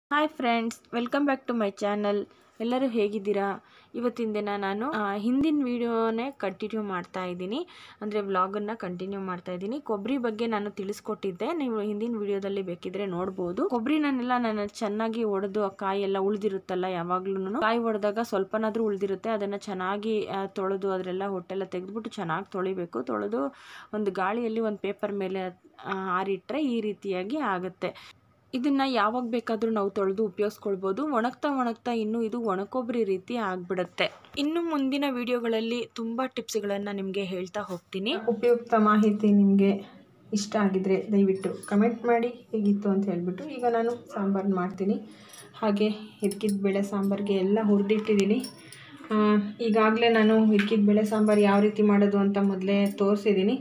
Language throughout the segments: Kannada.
Hi friends welcome back to my channel ಎಲ್ಲರೂ ಹೇಗಿದ್ದೀರಾ ಇವತ್ತಿನ ದಿನ ನಾನು ಆ, ಹಿಂದಿನ ವಿಡಿಯೋನೇ ಕಂಟಿನ್ಯೂ ಮಾಡ್ತಾ ಇದ್ದೀನಿ ಅಂದರೆ ವ್ಲಾಗನ್ನು ಕಂಟಿನ್ಯೂ ಮಾಡ್ತಾ ಇದ್ದೀನಿ ಕೊಬ್ಬರಿ ಬಗ್ಗೆ ನಾನು ತಿಳಿಸ್ಕೊಟ್ಟಿದ್ದೆ ನೀವು ಹಿಂದಿನ ವಿಡಿಯೋದಲ್ಲಿ ಬೇಕಿದ್ರೆ ನೋಡ್ಬೋದು ಕೊಬ್ಬರಿನನ್ನೆಲ್ಲ ನಾನು ಚೆನ್ನಾಗಿ ಒಡೆದು ಆ ಕಾಯಿ ಎಲ್ಲ ಉಳಿದಿರುತ್ತಲ್ಲ ಯಾವಾಗ್ಲೂ ಕಾಯಿ ಒಡೆದಾಗ ಸ್ವಲ್ಪನಾದ್ರೂ ಉಳಿದಿರುತ್ತೆ ಅದನ್ನು ಚೆನ್ನಾಗಿ ಆ, ತೊಳೆದು ಅದರೆಲ್ಲ ಹೊಟ್ಟೆಲ್ಲ ತೆಗೆದ್ಬಿಟ್ಟು ಚೆನ್ನಾಗಿ ತೊಳಿಬೇಕು ತೊಳೆದು ಒಂದು ಗಾಳಿಯಲ್ಲಿ ಒಂದು ಪೇಪರ್ ಮೇಲೆ ಆ, ಆರಿಟ್ರೆ ಈ ರೀತಿಯಾಗಿ ಆಗುತ್ತೆ ಇದನ್ನ ಯಾವಾಗ ಬೇಕಾದರೂ ನಾವು ತೊಳೆದು ಉಪಯೋಗಿಸ್ಕೊಳ್ಬೋದು ಒಣಗ್ತಾ ಒಣಗ್ತಾ ಇನ್ನೂ ಇದು ಒಣಕೊಬ್ಬರಿ ರೀತಿ ಆಗ್ಬಿಡುತ್ತೆ ಇನ್ನು ಮುಂದಿನ ವಿಡಿಯೋಗಳಲ್ಲಿ ತುಂಬ ಟಿಪ್ಸ್ಗಳನ್ನು ನಿಮಗೆ ಹೇಳ್ತಾ ಹೋಗ್ತೀನಿ ಉಪಯುಕ್ತ ಮಾಹಿತಿ ನಿಮಗೆ ಇಷ್ಟ ಆಗಿದ್ರೆ ದಯವಿಟ್ಟು ಕಮೆಂಟ್ ಮಾಡಿ ಹೇಗಿತ್ತು ಅಂತ ಹೇಳಿಬಿಟ್ಟು ಈಗ ನಾನು ಸಾಂಬಾರು ಮಾಡ್ತೀನಿ ಹಾಗೆ ಹಿರ್ಕಿದ ಬೇಳೆ ಸಾಂಬಾರಿಗೆ ಎಲ್ಲ ಹುರಿದಿಟ್ಟಿದ್ದೀನಿ ಈಗಾಗಲೇ ನಾನು ಹಿರ್ಕಿದ ಬೇಳೆ ಸಾಂಬಾರು ಯಾವ ರೀತಿ ಮಾಡೋದು ಅಂತ ಮೊದಲೇ ತೋರಿಸಿದ್ದೀನಿ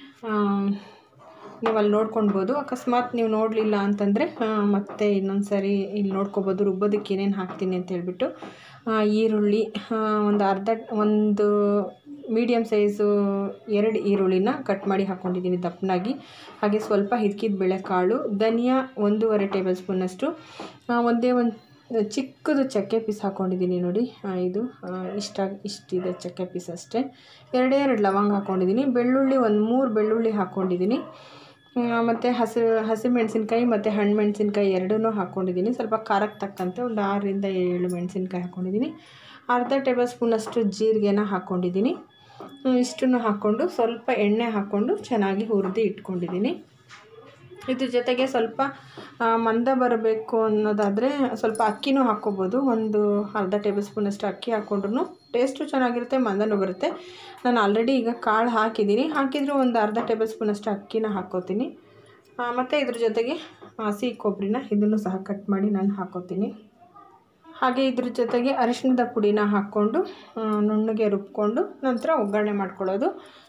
ನೀವು ಅಲ್ಲಿ ನೋಡ್ಕೊಳ್ಬೋದು ಅಕಸ್ಮಾತ್ ನೀವು ನೋಡಲಿಲ್ಲ ಅಂತಂದರೆ ಮತ್ತೆ ಇನ್ನೊಂದು ಸರಿ ಇಲ್ಲಿ ನೋಡ್ಕೊಬೋದು ರುಬ್ಬೋದಕ್ಕೆ ಏನೇನು ಹಾಕ್ತೀನಿ ಅಂತ ಹೇಳ್ಬಿಟ್ಟು ಆ, ಈರುಳ್ಳಿ ಆ, ಒಂದು ಅರ್ಧ ಒಂದು ಮೀಡಿಯಮ್ ಸೈಜು ಎರಡು ಈರುಳ್ಳಿನ ಕಟ್ ಮಾಡಿ ಹಾಕ್ಕೊಂಡಿದ್ದೀನಿ ದಪ್ಪನಾಗಿ ಹಾಗೆ ಸ್ವಲ್ಪ ಹಿದ್ಕಿದ ಬೇಳೆಕಾಳು ಧನಿಯಾ ಒಂದೂವರೆ ಟೇಬಲ್ ಸ್ಪೂನಷ್ಟು ಆ, ಒಂದೇ ಒಂದು ಚಿಕ್ಕದು ಚಕ್ಕೆ ಪೀಸ್ ಹಾಕ್ಕೊಂಡಿದ್ದೀನಿ ನೋಡಿ ಆ, ಇದು ಆ, ಇಷ್ಟ ಇಷ್ಟಿದೆ ಚಕ್ಕೆ ಪೀಸ್ ಅಷ್ಟೇ ಎರಡೇ ಎರಡು ಲವಂಗ ಹಾಕ್ಕೊಂಡಿದ್ದೀನಿ ಬೆಳ್ಳುಳ್ಳಿ ಒಂದು ಮೂರು ಬೆಳ್ಳುಳ್ಳಿ ಹಾಕ್ಕೊಂಡಿದ್ದೀನಿ ಮತ್ತು ಹಸಿ ಹಸಿಮೆಣಸಿನ್ಕಾಯಿ ಮತ್ತು ಹಣ್ಣು ಮೆಣಸಿನ್ಕಾಯಿ ಎರಡೂ ಹಾಕ್ಕೊಂಡಿದ್ದೀನಿ ಸ್ವಲ್ಪ ಖಾರಕ್ಕೆ ತಕ್ಕಂತೆ ಒಂದು ಆರರಿಂದ ಏಳು ಮೆಣಸಿನ್ಕಾಯಿ ಹಾಕ್ಕೊಂಡಿದ್ದೀನಿ ಅರ್ಧ ಟೇಬಲ್ ಸ್ಪೂನಷ್ಟು ಜೀರಿಗೆನ ಹಾಕ್ಕೊಂಡಿದ್ದೀನಿ ಹ್ಮ್, ಇಷ್ಟನ್ನು ಹಾಕ್ಕೊಂಡು ಸ್ವಲ್ಪ ಎಣ್ಣೆ ಹಾಕ್ಕೊಂಡು ಚೆನ್ನಾಗಿ ಹುರಿದು ಇಟ್ಕೊಂಡಿದ್ದೀನಿ ಇದ್ರ ಜೊತೆಗೆ ಸ್ವಲ್ಪ ಆ, ಮಂದ ಬರಬೇಕು ಅನ್ನೋದಾದರೆ ಸ್ವಲ್ಪ ಅಕ್ಕಿನೂ ಹಾಕ್ಕೋಬೋದು ಒಂದು ಅರ್ಧ ಟೇಬಲ್ ಸ್ಪೂನಷ್ಟು ಅಕ್ಕಿ ಹಾಕ್ಕೊಂಡ್ರು ಟೇಸ್ಟು ಚೆನ್ನಾಗಿರುತ್ತೆ ಮಂದನೂ ಬರುತ್ತೆ ನಾನು ಆಲ್ರೆಡಿ ಈಗ ಕಾಳು ಹಾಕಿದ್ದೀನಿ ಹಾಕಿದರೂ ಒಂದು ಅರ್ಧ ಟೇಬಲ್ ಸ್ಪೂನಷ್ಟು ಅಕ್ಕಿನ ಹಾಕ್ಕೋತೀನಿ ಮತ್ತು ಇದ್ರ ಜೊತೆಗೆ ಹಸಿ ಕೊಬ್ಬರಿನ ಇದನ್ನು ಸಹ ಕಟ್ ಮಾಡಿ ನಾನು ಹಾಕ್ಕೋತೀನಿ ಹಾಗೆ ಇದ್ರ ಜೊತೆಗೆ ಅರಿಶಿಣದ ಪುಡಿನ ಹಾಕ್ಕೊಂಡು ಆ, ನುಣ್ಣಗೆ ರುಬ್ಕೊಂಡು ನಂತರ ಒಗ್ಗರಣೆ ಮಾಡ್ಕೊಳ್ಳೋದು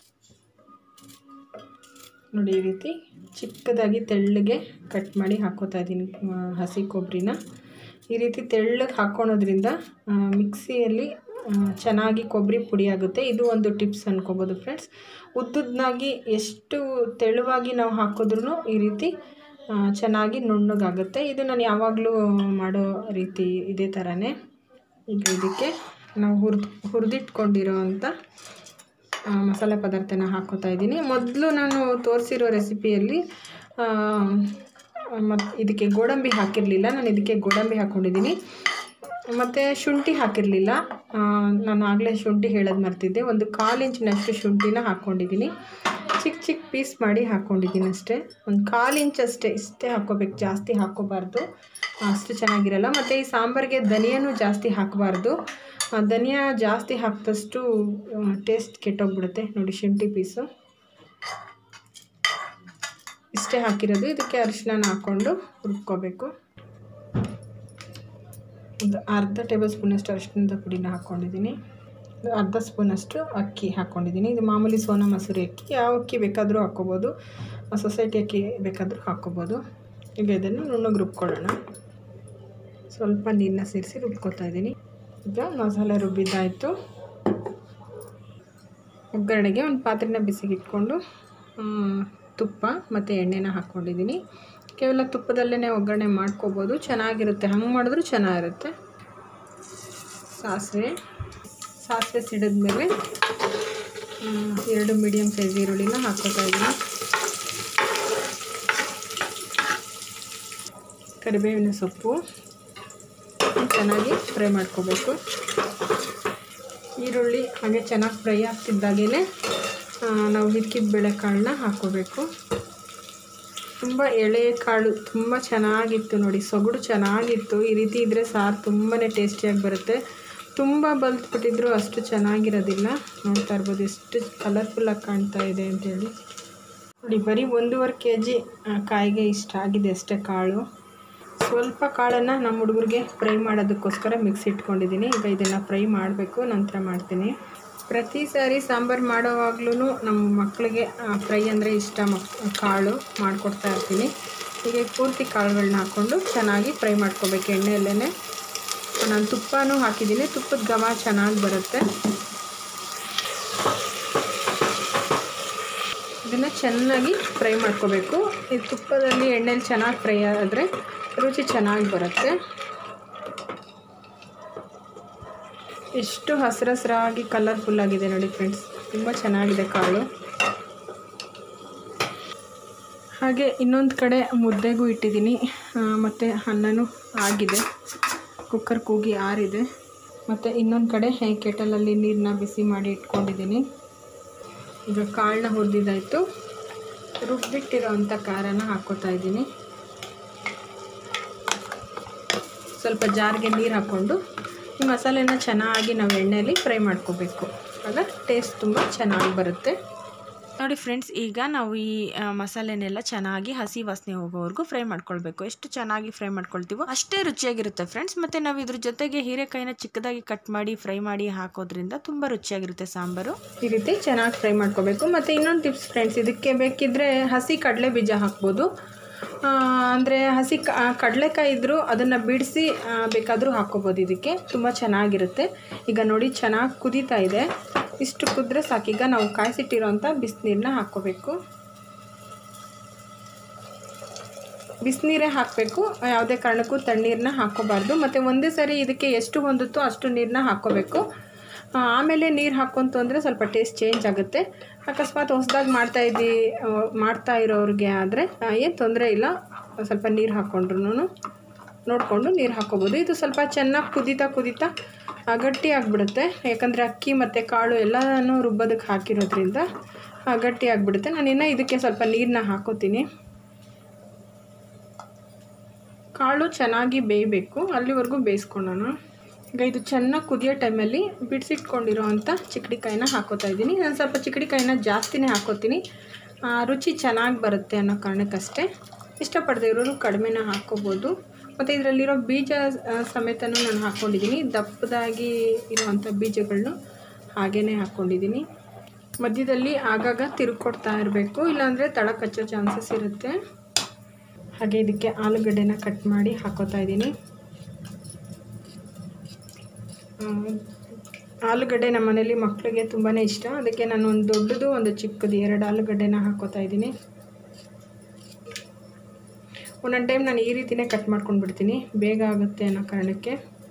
ನೋಡಿ ಈ ರೀತಿ ಚಿಕ್ಕದಾಗಿ ತೆಳ್ಳಗೆ ಕಟ್ ಮಾಡಿ ಹಾಕ್ಕೋತಾ ಇದ್ದೀನಿ ಆ, ಹಸಿ ಕೊಬ್ಬರಿನ ಈ ರೀತಿ ತೆಳ್ಳಗೆ ಹಾಕ್ಕೊಳೋದ್ರಿಂದ ಆ, ಮಿಕ್ಸಿಯಲ್ಲಿ ಆ, ಚೆನ್ನಾಗಿ ಕೊಬ್ಬರಿ ಪುಡಿ ಆಗುತ್ತೆ ಇದು ಒಂದು ಟಿಪ್ಸ್ ಅನ್ಕೋಬೋದು ಫ್ರೆಂಡ್ಸ್ ಉದ್ದುದ್ನಾಗಿ ಎಷ್ಟು ತೆಳುವಾಗಿ ನಾವು ಹಾಕಿದ್ರೂ ಈ ರೀತಿ ಆ, ಚೆನ್ನಾಗಿ ನುಣ್ಣಗಾಗುತ್ತೆ ಇದು ನಾನು ಯಾವಾಗಲೂ ಮಾಡೋ ರೀತಿ ಇದೇ ಥರನೇ ಈಗ ಇದಕ್ಕೆ ನಾವು ಹುರಿದು ಹುರಿದಿಟ್ಕೊಂಡಿರೋ ಅಂಥ ಆ, ಮಸಾಲೆ ಪದಾರ್ಥನ ಹಾಕ್ಕೋತಾ ಇದ್ದೀನಿ ಮೊದಲು ನಾನು ತೋರಿಸಿರೋ ರೆಸಿಪಿಯಲ್ಲಿ ಮತ್ತು ಇದಕ್ಕೆ ಗೋಡಂಬಿ ಹಾಕಿರಲಿಲ್ಲ ನಾನು ಇದಕ್ಕೆ ಗೋಡಂಬಿ ಹಾಕ್ಕೊಂಡಿದ್ದೀನಿ ಮತ್ತು ಶುಂಠಿ ಹಾಕಿರಲಿಲ್ಲ ನಾನು ಆಗಲೇ ಶುಂಠಿ ಹೇಳೋದು ಮರ್ತಿದ್ದೆ ಒಂದು ಕಾಲು ಇಂಚಿನಷ್ಟು ಶುಂಠಿನ ಹಾಕ್ಕೊಂಡಿದ್ದೀನಿ ಚಿಕ್ಕ ಚಿಕ್ಕ ಪೀಸ್ ಮಾಡಿ ಹಾಕ್ಕೊಂಡಿದ್ದೀನಿ ಅಷ್ಟೇ ಒಂದು ಕಾಲು ಇಂಚ್ ಅಷ್ಟೇ ಇಷ್ಟೇ ಹಾಕ್ಕೋಬೇಕು ಜಾಸ್ತಿ ಹಾಕ್ಕೋಬಾರ್ದು ಅಷ್ಟು ಚೆನ್ನಾಗಿರಲ್ಲ ಮತ್ತು ಈ ಸಾಂಬಾರಿಗೆ ಧನಿಯಾನು ಜಾಸ್ತಿ ಹಾಕಬಾರ್ದು ಧನಿಯಾ ಜಾಸ್ತಿ ಹಾಕಿದಷ್ಟು ಟೇಸ್ಟ್ ಕೆಟ್ಟೋಗ್ಬಿಡುತ್ತೆ ನೋಡಿ ಶುಂಠಿ ಪೀಸು ಇಷ್ಟೇ ಹಾಕಿರೋದು ಇದಕ್ಕೆ ಅರಿಶಿನ ಹಾಕ್ಕೊಂಡು ರುಬ್ಕೋಬೇಕು ಒಂದು ಅರ್ಧ ಟೇಬಲ್ ಸ್ಪೂನಷ್ಟು ಅರಿಶಿಣದ ಪುಡಿನ ಹಾಕ್ಕೊಂಡಿದ್ದೀನಿ ಒಂದು ಅರ್ಧ ಸ್ಪೂನಷ್ಟು ಅಕ್ಕಿ ಹಾಕ್ಕೊಂಡಿದ್ದೀನಿ ಇದು ಮಾಮೂಲಿ ಸೋನಾ ಮಸೂರಿ ಅಕ್ಕಿ ಯಾವ ಅಕ್ಕಿ ಬೇಕಾದರೂ ಹಾಕ್ಕೋಬೋದು ಸೊಸೈಟಿ ಅಕ್ಕಿ ಬೇಕಾದರೂ ಹಾಕ್ಕೋಬೋದು ಈಗ ಇದನ್ನು ನುಣ್ಣಗೆ ರುಬ್ಕೊಳ್ಳೋಣ ಸ್ವಲ್ಪ ನೀರನ್ನ ಸೇರಿಸಿ ರುಬ್ಕೊತಾ ಇದ್ದೀನಿ ಈಗ ಮಸಾಲೆ ರುಬ್ಬಿದ್ದಾಯಿತು ಒಗ್ಗರಣೆಗೆ ಒಂದು ಪಾತ್ರೆನ ಬಿಸಿಗೆ ಇಟ್ಕೊಂಡು ಆ, ತುಪ್ಪ ಮತ್ತು ಎಣ್ಣೆನ ಹಾಕ್ಕೊಂಡಿದ್ದೀನಿ ಕೇವಲ ತುಪ್ಪದಲ್ಲೇ ಒಗ್ಗರಣೆ ಮಾಡ್ಕೋಬೋದು ಚೆನ್ನಾಗಿರುತ್ತೆ ಹಂಗೆ ಮಾಡಿದ್ರೂ ಚೆನ್ನಾಗಿರುತ್ತೆ ಸಾಸಿವೆ ಸಾಸಿವೆ ಸಿಡಿದ್ಮೇಲೆ ಆ, ಎರಡು ಮೀಡಿಯಮ್ ಸೈಜ್ ಈರುಳ್ಳಿನ ಹಾಕ್ಕೋತಾ ಇದ್ದೀನಿ ಕರಿಬೇವಿನ ಸೊಪ್ಪು ಚೆನ್ನಾಗಿ ಫ್ರೈ ಮಾಡ್ಕೋಬೇಕು ಈರುಳ್ಳಿ ಹಾಗೆ ಚೆನ್ನಾಗಿ ಫ್ರೈ ಆಗ್ತಿದ್ದಾಗೇ ನಾವು ಹಿಕ್ಕಿದ ಬೇಳೆಕಾಳನ್ನ ಹಾಕ್ಕೋಬೇಕು ತುಂಬ ಎಳೆ ಕಾಳು ತುಂಬ ಚೆನ್ನಾಗಿತ್ತು ನೋಡಿ ಸೊಗಡು ಚೆನ್ನಾಗಿತ್ತು ಈ ರೀತಿ ಇದ್ದರೆ ಸಾರು ತುಂಬಾ ಟೇಸ್ಟಿಯಾಗಿ ಬರುತ್ತೆ ತುಂಬ ಬಲ್ತ್ಬಿಟ್ಟಿದ್ರು ಅಷ್ಟು ಚೆನ್ನಾಗಿರೋದಿಲ್ಲ ನೋಡ್ತಾ ಇರ್ಬೋದು ಎಷ್ಟು ಕಲರ್ಫುಲ್ಲಾಗಿ ಕಾಣ್ತಾ ಇದೆ ಅಂತೇಳಿ ನೋಡಿ ಬರೀ ಒಂದೂವರೆ ಕೆ ಜಿ ಕಾಯಿಗೆ ಇಷ್ಟ ಆಗಿದೆ ಅಷ್ಟೇ ಕಾಳು ಸ್ವಲ್ಪ ಕಾಳನ್ನು ನಮ್ಮ ಹುಡುಗರಿಗೆ ಫ್ರೈ ಮಾಡೋದಕ್ಕೋಸ್ಕರ ಮಿಕ್ಸಿ ಇಟ್ಕೊಂಡಿದ್ದೀನಿ ಈಗ ಇದನ್ನು ಫ್ರೈ ಮಾಡಬೇಕು ನಂತರ ಮಾಡ್ತೀನಿ ಪ್ರತಿ ಸಾರಿ ಸಾಂಬಾರು ಮಾಡೋವಾಗ್ಲೂ ನಮ್ಮ ಮಕ್ಕಳಿಗೆ ಫ್ರೈ ಅಂದರೆ ಇಷ್ಟ ಮಕ್ ಕಾಳು ಮಾಡಿಕೊಡ್ತಾ ಇರ್ತೀನಿ ಹೀಗೆ ಪೂರ್ತಿ ಕಾಳುಗಳನ್ನ ಹಾಕ್ಕೊಂಡು ಚೆನ್ನಾಗಿ ಫ್ರೈ ಮಾಡ್ಕೋಬೇಕು ಎಣ್ಣೆಯಲ್ಲೇ ನಾನು ತುಪ್ಪನೂ ಹಾಕಿದ್ದೀನಿ ತುಪ್ಪದ ಘಮ ಚೆನ್ನಾಗಿ ಬರುತ್ತೆ ಇದನ್ನು ಚೆನ್ನಾಗಿ ಫ್ರೈ ಮಾಡ್ಕೋಬೇಕು ಈ ತುಪ್ಪದಲ್ಲಿ ಎಣ್ಣೆಲಿ ಚೆನ್ನಾಗಿ ಫ್ರೈ ಆದರೆ ರುಚಿ ಚೆನ್ನಾಗಿ ಬರುತ್ತೆ ಎಷ್ಟು ಹಸಿರು ಹಸಿರಾಗಿ ಕಲರ್ಫುಲ್ ಆಗಿದೆ ನೋಡಿ ಫ್ರೆಂಡ್ಸ್ ತುಂಬ ಚೆನ್ನಾಗಿದೆ ಕಾಳು ಹಾಗೆ ಇನ್ನೊಂದು ಕಡೆ ಮುದ್ದೆಗೂ ಇಟ್ಟಿದ್ದೀನಿ ಮತ್ತು ಅನ್ನನೂ ಆಗಿದೆ ಕುಕ್ಕರ್ ಕೂಗಿ ಆರಿದೆ ಮತ್ತು ಇನ್ನೊಂದು ಕಡೆ ಕೆಟಲಲ್ಲಿ ನೀರನ್ನ ಬಿಸಿ ಮಾಡಿ ಇಟ್ಕೊಂಡಿದ್ದೀನಿ ಈಗ ಕಾಳನ್ನ ಹುರಿದಿದ್ದಾಯಿತು ರುಬ್ಬಿಟ್ಟಿರೋ ಅಂಥ ಖಾರನ ಹಾಕ್ಕೋತಾ ಇದ್ದೀನಿ ಸ್ವಲ್ಪ ಜಾರ್ಗೆ ನೀರು ಹಾಕ್ಕೊಂಡು ಈ ಮಸಾಲೆನ ಚೆನ್ನಾಗಿ ನಾವು ಎಣ್ಣೆಯಲ್ಲಿ ಫ್ರೈ ಮಾಡ್ಕೋಬೇಕು ಆಗ ಟೇಸ್ಟ್ ತುಂಬ ಚೆನ್ನಾಗಿ ಬರುತ್ತೆ ನೋಡಿ ಫ್ರೆಂಡ್ಸ್ ಈಗ ನಾವು ಈ ಆ, ಮಸಾಲೆನೆಲ್ಲ ಚೆನ್ನಾಗಿ ಹಸಿ ವಾಸನೆ ಹೋಗೋವರೆಗೂ ಫ್ರೈ ಮಾಡ್ಕೊಳ್ಬೇಕು ಎಷ್ಟು ಚೆನ್ನಾಗಿ ಫ್ರೈ ಮಾಡ್ಕೊಳ್ತೀವೋ ಅಷ್ಟೇ ರುಚಿಯಾಗಿರುತ್ತೆ ಫ್ರೆಂಡ್ಸ್ ಮತ್ತು ನಾವು ಇದ್ರ ಜೊತೆಗೆ ಹೀರೆಕಾಯಿನ ಚಿಕ್ಕದಾಗಿ ಕಟ್ ಮಾಡಿ ಫ್ರೈ ಮಾಡಿ ಹಾಕೋದ್ರಿಂದ ತುಂಬ ರುಚಿಯಾಗಿರುತ್ತೆ ಸಾಂಬಾರು ಈ ರೀತಿ ಚೆನ್ನಾಗಿ ಫ್ರೈ ಮಾಡ್ಕೋಬೇಕು ಮತ್ತು ಇನ್ನೊಂದು ಟಿಪ್ಸ್ ಫ್ರೆಂಡ್ಸ್ ಇದಕ್ಕೆ ಬೇಕಿದ್ದರೆ ಹಸಿ ಕಡಲೆ ಬೀಜ ಹಾಕ್ಬೋದು ಅಂದರೆ ಹಸಿ ಕ ಕಡಲೆಕಾಯಿ ಇದ್ದರೂ ಅದನ್ನು ಬಿಡಿಸಿ ಬೇಕಾದರೂ ಹಾಕ್ಕೋಬೋದು ಇದಕ್ಕೆ ತುಂಬ ಚೆನ್ನಾಗಿರುತ್ತೆ ಈಗ ನೋಡಿ ಚೆನ್ನಾಗಿ ಕುದೀತಾ ಇದೆ ಇಷ್ಟು ಕುದ್ರೆ ಸಾಕೀಗ ನಾವು ಕಾಯಿಸಿಟ್ಟಿರೋಂಥ ಬಿಸಿನೀರನ್ನ ಹಾಕ್ಕೋಬೇಕು ಬಿಸಿನೀರೇ ಹಾಕಬೇಕು ಯಾವುದೇ ಕಾರಣಕ್ಕೂ ತಣ್ಣೀರನ್ನ ಹಾಕ್ಕೋಬಾರ್ದು ಮತ್ತು ಒಂದೇ ಸರಿ ಇದಕ್ಕೆ ಎಷ್ಟು ಹೊಂದುತ್ತೋ ಅಷ್ಟು ನೀರನ್ನ ಹಾಕ್ಕೋಬೇಕು ಆ, ಆಮೇಲೆ ನೀರು ಹಾಕ್ಕೊಂತು ಅಂದರೆ ಸ್ವಲ್ಪ ಟೇಸ್ಟ್ ಚೇಂಜ್ ಆಗುತ್ತೆ ಅಕಸ್ಮಾತ್ ಹೊಸದಾಗಿ ಮಾಡ್ತಾ ಇದ್ದಿ ಆ, ಮಾಡ್ತಾ ಇರೋರಿಗೆ ಆದರೆ ಏನು ತೊಂದರೆ ಇಲ್ಲ ಸ್ವಲ್ಪ ನೀರು ಹಾಕ್ಕೊಂಡ್ರು ನೋಡಿಕೊಂಡು ನೀರು ಹಾಕ್ಕೋಬೋದು ಇದು ಸ್ವಲ್ಪ ಚೆನ್ನಾಗಿ ಕುದೀತಾ ಕುದೀತಾ ಆ, ಗಟ್ಟಿ ಆಗಿಬಿಡುತ್ತೆ ಯಾಕಂದರೆ ಅಕ್ಕಿ ಮತ್ತು ಕಾಳು ಎಲ್ಲನೂ ರುಬ್ಬೋದಕ್ಕೆ ಹಾಕಿರೋದ್ರಿಂದ ಆ, ಗಟ್ಟಿ ಆಗಿಬಿಡುತ್ತೆ ನಾನು ಇನ್ನೂ ಇದಕ್ಕೆ ಸ್ವಲ್ಪ ನೀರನ್ನ ಹಾಕೋತೀನಿ ಕಾಳು ಚೆನ್ನಾಗಿ ಬೇಯಬೇಕು ಅಲ್ಲಿವರೆಗೂ ಬೇಯಿಸ್ಕೊಳ್ಳೋಣ ಈಗ ಇದು ಚೆನ್ನಾಗಿ ಕುದಿಯೋ ಟೈಮಲ್ಲಿ ಬಿಡಿಸಿಟ್ಕೊಂಡಿರೋ ಅಂಥ ಚಿಕ್ಕಡಿಕಾಯಿನ ಹಾಕೋತಾ ಇದ್ದೀನಿ ನಾನು ಸ್ವಲ್ಪ ಚಿಕ್ಕಡಿಕಾಯಿನ ಜಾಸ್ತಿನೇ ಹಾಕೋತೀನಿ ಆ, ರುಚಿ ಚೆನ್ನಾಗಿ ಬರುತ್ತೆ ಅನ್ನೋ ಕಾರಣಕ್ಕಷ್ಟೇ ಇಷ್ಟಪಡದೆ ಇರೋರು ಕಡಿಮೆನ ಹಾಕ್ಕೋಬೋದು ಮತ್ತು ಇದರಲ್ಲಿರೋ ಬೀಜ ಆ, ಸಮೇತನೂ ನಾನು ಹಾಕ್ಕೊಂಡಿದ್ದೀನಿ ದಪ್ಪದಾಗಿ ಇರುವಂಥ ಬೀಜಗಳನ್ನು ಹಾಗೇ ಹಾಕ್ಕೊಂಡಿದ್ದೀನಿ ಮಧ್ಯದಲ್ಲಿ ಆಗಾಗ ತಿರುಕೊಡ್ತಾ ಇರಬೇಕು ಇಲ್ಲಾಂದರೆ ತಳ ಕಚ್ಚೋ ಚಾನ್ಸಸ್ ಇರುತ್ತೆ ಹಾಗೆ ಇದಕ್ಕೆ ಆಲೂಗಡ್ಡೆನ ಕಟ್ ಮಾಡಿ ಹಾಕೋತಾ ಇದ್ದೀನಿ ಹ್ಮ್. ಆಲೂಗಡ್ಡೆ ನಮ್ಮ ಮನೇಲಿ ಮಕ್ಕಳಿಗೆ ತುಂಬಾ ಇಷ್ಟ ಅದಕ್ಕೆ ನಾನು ಒಂದು ದೊಡ್ಡದು ಒಂದು ಚಿಕ್ಕದು ಎರಡು ಆಲೂಗಡ್ಡೆನ ಹಾಕೋತಾ ಇದ್ದೀನಿ ಒಂದೊಂದು ಟೈಮ್ ನಾನು ಈ ರೀತಿನೇ ಕಟ್ ಮಾಡ್ಕೊಂಡು ಬಿಡ್ತೀನಿ ಬೇಗ ಆಗುತ್ತೆ ಅನ್ನೋ ಕಾರಣಕ್ಕೆ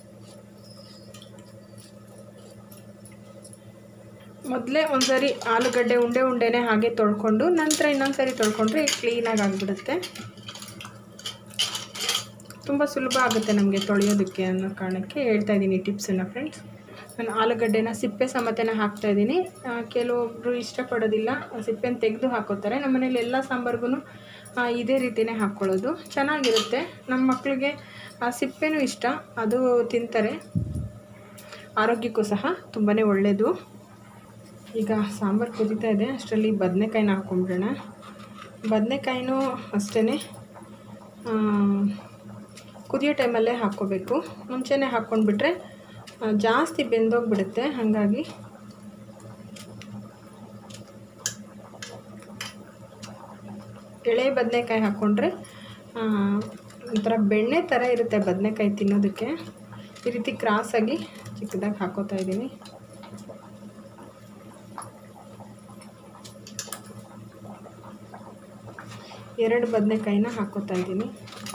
ಮೊದಲೇ ಒಂದ್ಸರಿ ಆಲೂಗಡ್ಡೆ ಉಂಡೆ ಉಂಡೆನೇ ಹಾಗೆ ತೊಳ್ಕೊಂಡು ನಂತರ ಇನ್ನೊಂದು ಸರಿ ತೊಳ್ಕೊಂಡ್ರೆ ಕ್ಲೀನಾಗಿ ಆಗಿಬಿಡುತ್ತೆ ತುಂಬ ಸುಲಭ ಆಗುತ್ತೆ ನಮಗೆ ತೊಳೆಯೋದಕ್ಕೆ ಅನ್ನೋ ಕಾರಣಕ್ಕೆ ಹೇಳ್ತಾ ಇದ್ದೀನಿ ಟಿಪ್ಸನ್ನು ಫ್ರೆಂಡ್ಸ್ ನಾನು ಆಲೂಗಡ್ಡೆನ ಸಿಪ್ಪೆ ಸಮೇತನ ಹಾಕ್ತಾ ಇದ್ದೀನಿ ಕೆಲವೊಬ್ಬರು ಇಷ್ಟಪಡೋದಿಲ್ಲ ಸಿಪ್ಪೆನ ತೆಗೆದು ಹಾಕೋತಾರೆ ನಮ್ಮ ಮನೇಲಿ ಎಲ್ಲ ಸಾಂಬಾರ್ಗೂ ಇದೇ ರೀತಿನೇ ಹಾಕ್ಕೊಳ್ಳೋದು ಚೆನ್ನಾಗಿರುತ್ತೆ ನಮ್ಮ ಮಕ್ಕಳಿಗೆ ಆ ಸಿಪ್ಪೆನೂ ಇಷ್ಟ ಅದು ತಿಂತಾರೆ ಆರೋಗ್ಯಕ್ಕೂ ಸಹ ತುಂಬಾ ಒಳ್ಳೆಯದು ಈಗ ಸಾಂಬಾರು ಕುದೀತಾ ಇದೆ ಅಷ್ಟರಲ್ಲಿ ಬದನೆಕಾಯಿನ ಹಾಕ್ಕೊಂಬಿಡೋಣ ಬದನೆಕಾಯಿನೂ ಅಷ್ಟೇ ಕುದಿಯೋ ಟೈಮಲ್ಲೇ ಹಾಕ್ಕೋಬೇಕು ಮುಂಚೆನೇ ಹಾಕ್ಕೊಂಡ್ಬಿಟ್ರೆ ಆ, ಜಾಸ್ತಿ ಬೆಂದೋಗ್ಬಿಡುತ್ತೆ ಹಾಗಾಗಿ ಎಳೆ ಬದನೆಕಾಯಿ ಹಾಕ್ಕೊಂಡ್ರೆ ಆ, ಒಂಥರ ಬೆಣ್ಣೆ ಥರ ಇರುತ್ತೆ ಬದನೆಕಾಯಿ ತಿನ್ನೋದಕ್ಕೆ ಈ ರೀತಿ ಕ್ರಾಸಾಗಿ ಚಿಕ್ಕದಾಗಿ ಹಾಕೋತಾ ಇದ್ದೀನಿ ಎರಡು ಬದನೆಕಾಯಿನ ಹಾಕೋತಾ ಇದ್ದೀನಿ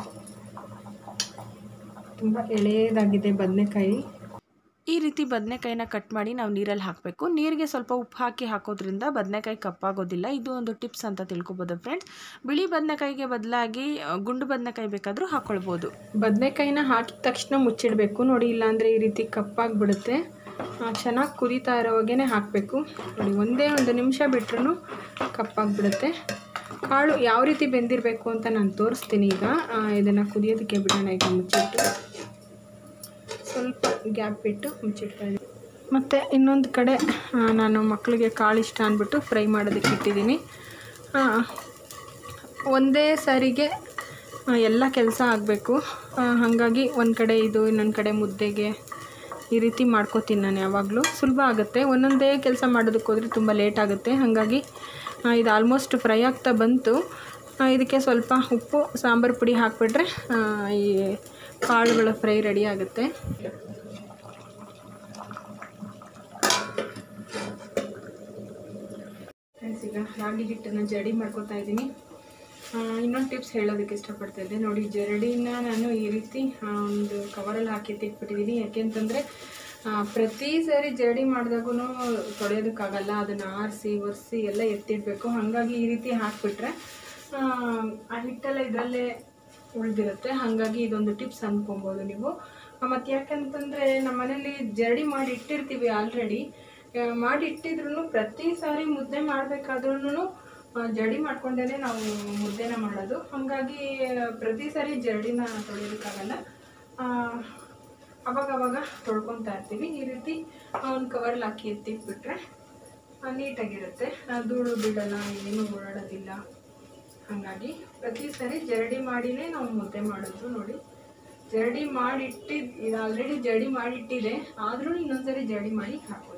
ತುಂಬ ಎಳೆಯದಾಗಿದೆ ಬದನೆಕಾಯಿ ಈ ರೀತಿ ಬದನೆಕಾಯಿನ ಕಟ್ ಮಾಡಿ ನಾವು ನೀರಲ್ಲಿ ಹಾಕಬೇಕು ನೀರಿಗೆ ಸ್ವಲ್ಪ ಉಪ್ಪು ಹಾಕಿ ಹಾಕೋದ್ರಿಂದ ಬದನೆಕಾಯಿ ಕಪ್ಪಾಗೋದಿಲ್ಲ ಇದು ಒಂದು ಟಿಪ್ಸ್ ಅಂತ ತಿಳ್ಕೊಬೋದು ಫ್ರೆಂಡ್ಸ್ ಬಿಳಿ ಬದನೆಕಾಯಿಗೆ ಬದಲಾಗಿ ಆ, ಗುಂಡು ಬದನೆಕಾಯಿ ಬೇಕಾದರೂ ಹಾಕ್ಕೊಳ್ಬೋದು ಬದನೆಕಾಯಿನ ಹಾಕಿದ ತಕ್ಷಣ ಮುಚ್ಚಿಡಬೇಕು ನೋಡಿ ಇಲ್ಲಾಂದರೆ ಈ ರೀತಿ ಕಪ್ಪಾಗಿಬಿಡುತ್ತೆ ಚೆನ್ನಾಗಿ ಕುದೀತಾ ಇರೋವಾಗೇ ಹಾಕಬೇಕು ನೋಡಿ ಒಂದೇ ಒಂದು ನಿಮಿಷ ಬಿಟ್ರೂ ಕಪ್ಪಾಗಿಬಿಡುತ್ತೆ ಕಾಳು ಯಾವ ರೀತಿ ಬೆಂದಿರಬೇಕು ಅಂತ ನಾನು ತೋರಿಸ್ತೀನಿ ಈಗ ಇದನ್ನು ಕುದಿಯೋದಕ್ಕೆ ಬಿಡೋಣ ಈಗ ಮುಚ್ಚಿಟ್ಟು ಸ್ವಲ್ಪ ಗ್ಯಾಪ್ ಬಿಟ್ಟು ಮುಚ್ಚಿಡ್ತಾ ಇದ್ದೀನಿ ಮತ್ತು ಇನ್ನೊಂದು ಕಡೆ ಆ, ನಾನು ಮಕ್ಕಳಿಗೆ ಕಾಳು ಇಷ್ಟ ಅಂದ್ಬಿಟ್ಟು ಫ್ರೈ ಮಾಡೋದಕ್ಕೆ ಇಟ್ಟಿದ್ದೀನಿ ಆ, ಒಂದೇ ಸಾರಿಗೆ ಆ, ಎಲ್ಲ ಕೆಲಸ ಆಗಬೇಕು ಹಾಗಾಗಿ ಒಂದು ಕಡೆ ಇದು ಇನ್ನೊಂದು ಕಡೆ ಮುದ್ದೆಗೆ ಈ ರೀತಿ ಮಾಡ್ಕೋತೀನಿ ನಾನು ಯಾವಾಗಲೂ ಸುಲಭ ಆಗುತ್ತೆ ಒಂದೊಂದೇ ಕೆಲಸ ಮಾಡೋದಕ್ಕೆ ಹೋದರೆ ತುಂಬ ಲೇಟ್ ಆಗುತ್ತೆ ಹಾಗಾಗಿ ಆ, ಇದು ಆಲ್ಮೋಸ್ಟ್ ಫ್ರೈ ಆಗ್ತಾ ಬಂತು ಆ, ಇದಕ್ಕೆ ಸ್ವಲ್ಪ ಉಪ್ಪು ಸಾಂಬಾರು ಪುಡಿ ಹಾಕಿಬಿಟ್ರೆ ಈ ಕಾಳುಗಳ ಫ್ರೈ ರೆಡಿ ಆಗುತ್ತೆ ಫ್ರೆಂಡ್ಸ್ ಈಗ ರಾಗಿ ಹಿಟ್ಟನ್ನು ಜಡಿ ಮಾಡ್ಕೊತಾ ಇದ್ದೀನಿ ಇನ್ನೊಂದು ಟಿಪ್ಸ್ ಹೇಳೋದಕ್ಕೆ ಇಷ್ಟಪಡ್ತಾ ಇದ್ದೆ ನೋಡಿ ಜರಡಿನ ನಾನು ಈ ರೀತಿ ಆ, ಒಂದು ಕವರಲ್ಲಿ ಹಾಕಿ ಎತ್ತಿಟ್ಬಿಟ್ಟಿದ್ದೀನಿ ಯಾಕೆಂತಂದರೆ ಪ್ರತಿ ಸಾರಿ ಜರಡಿ ಮಾಡಿದಾಗೂ ತೊಳೆಯೋದಕ್ಕಾಗಲ್ಲ ಅದನ್ನು ಆರಿಸಿ ಒರೆಸಿ ಎಲ್ಲ ಎತ್ತಿಡಬೇಕು ಹಾಗಾಗಿ ಈ ರೀತಿ ಹಾಕಿಬಿಟ್ರೆ ಆ ಹಿಟ್ಟೆಲ್ಲ ಇದರಲ್ಲೇ ಉಳಿದಿರುತ್ತೆ ಹಾಗಾಗಿ ಇದೊಂದು ಟಿಪ್ಸ್ ಅಂದ್ಕೊಬೋದು ನೀವು ಮತ್ತು ಯಾಕಂತಂದರೆ ನಮ್ಮ ಮನೇಲಿ ಜರಡಿ ಮಾಡಿ ಇಟ್ಟಿರ್ತೀವಿ ಆಲ್ರೆಡಿ ಮಾಡಿ ಇಟ್ಟಿದ್ರು ಪ್ರತಿ ಸಾರಿ ಮುದ್ದೆ ಮಾಡಬೇಕಾದ್ರೂ ಜರಡಿ ಮಾಡ್ಕೊಂಡೇ ನಾವು ಮುದ್ದೆನ ಮಾಡೋದು ಹಾಗಾಗಿ ಪ್ರತಿ ಸಾರಿ ಜರಡಿನ ತೊಳೆಯೋದಕ್ಕಾಗಲ್ಲ ಆ, ಅವಾಗ ಅವಾಗ ತೊಳ್ಕೊತಾ ಇರ್ತೀವಿ ಈ ರೀತಿ ಒಂದು ಕವರ್ಲ್ಲಿ ಹಾಕಿ ಎತ್ತಿಟ್ಬಿಟ್ರೆ ಆ, ನೀಟಾಗಿರುತ್ತೆ ಆ, ಧೂಳು ಬೀಳಲ್ಲ ಏನೂ ಓಡಾಡೋದಿಲ್ಲ ಹಾಗಾಗಿ ಪ್ರತಿ ಸರಿ ಜರಡಿ ಮಾಡಿನೇ ನಾವು ಮುದ್ದೆ ಮಾಡೋದು ನೋಡಿ ಜರಡಿ ಮಾಡಿಟ್ಟಿದ್ದು ಇದು ಆಲ್ರೆಡಿ ಜರಡಿ ಮಾಡಿಟ್ಟಿದೆ ಆದರೂ ಇನ್ನೊಂದ್ಸರಿ ಜರಡಿ ಮಾಡಿ ಹಾಕೋದು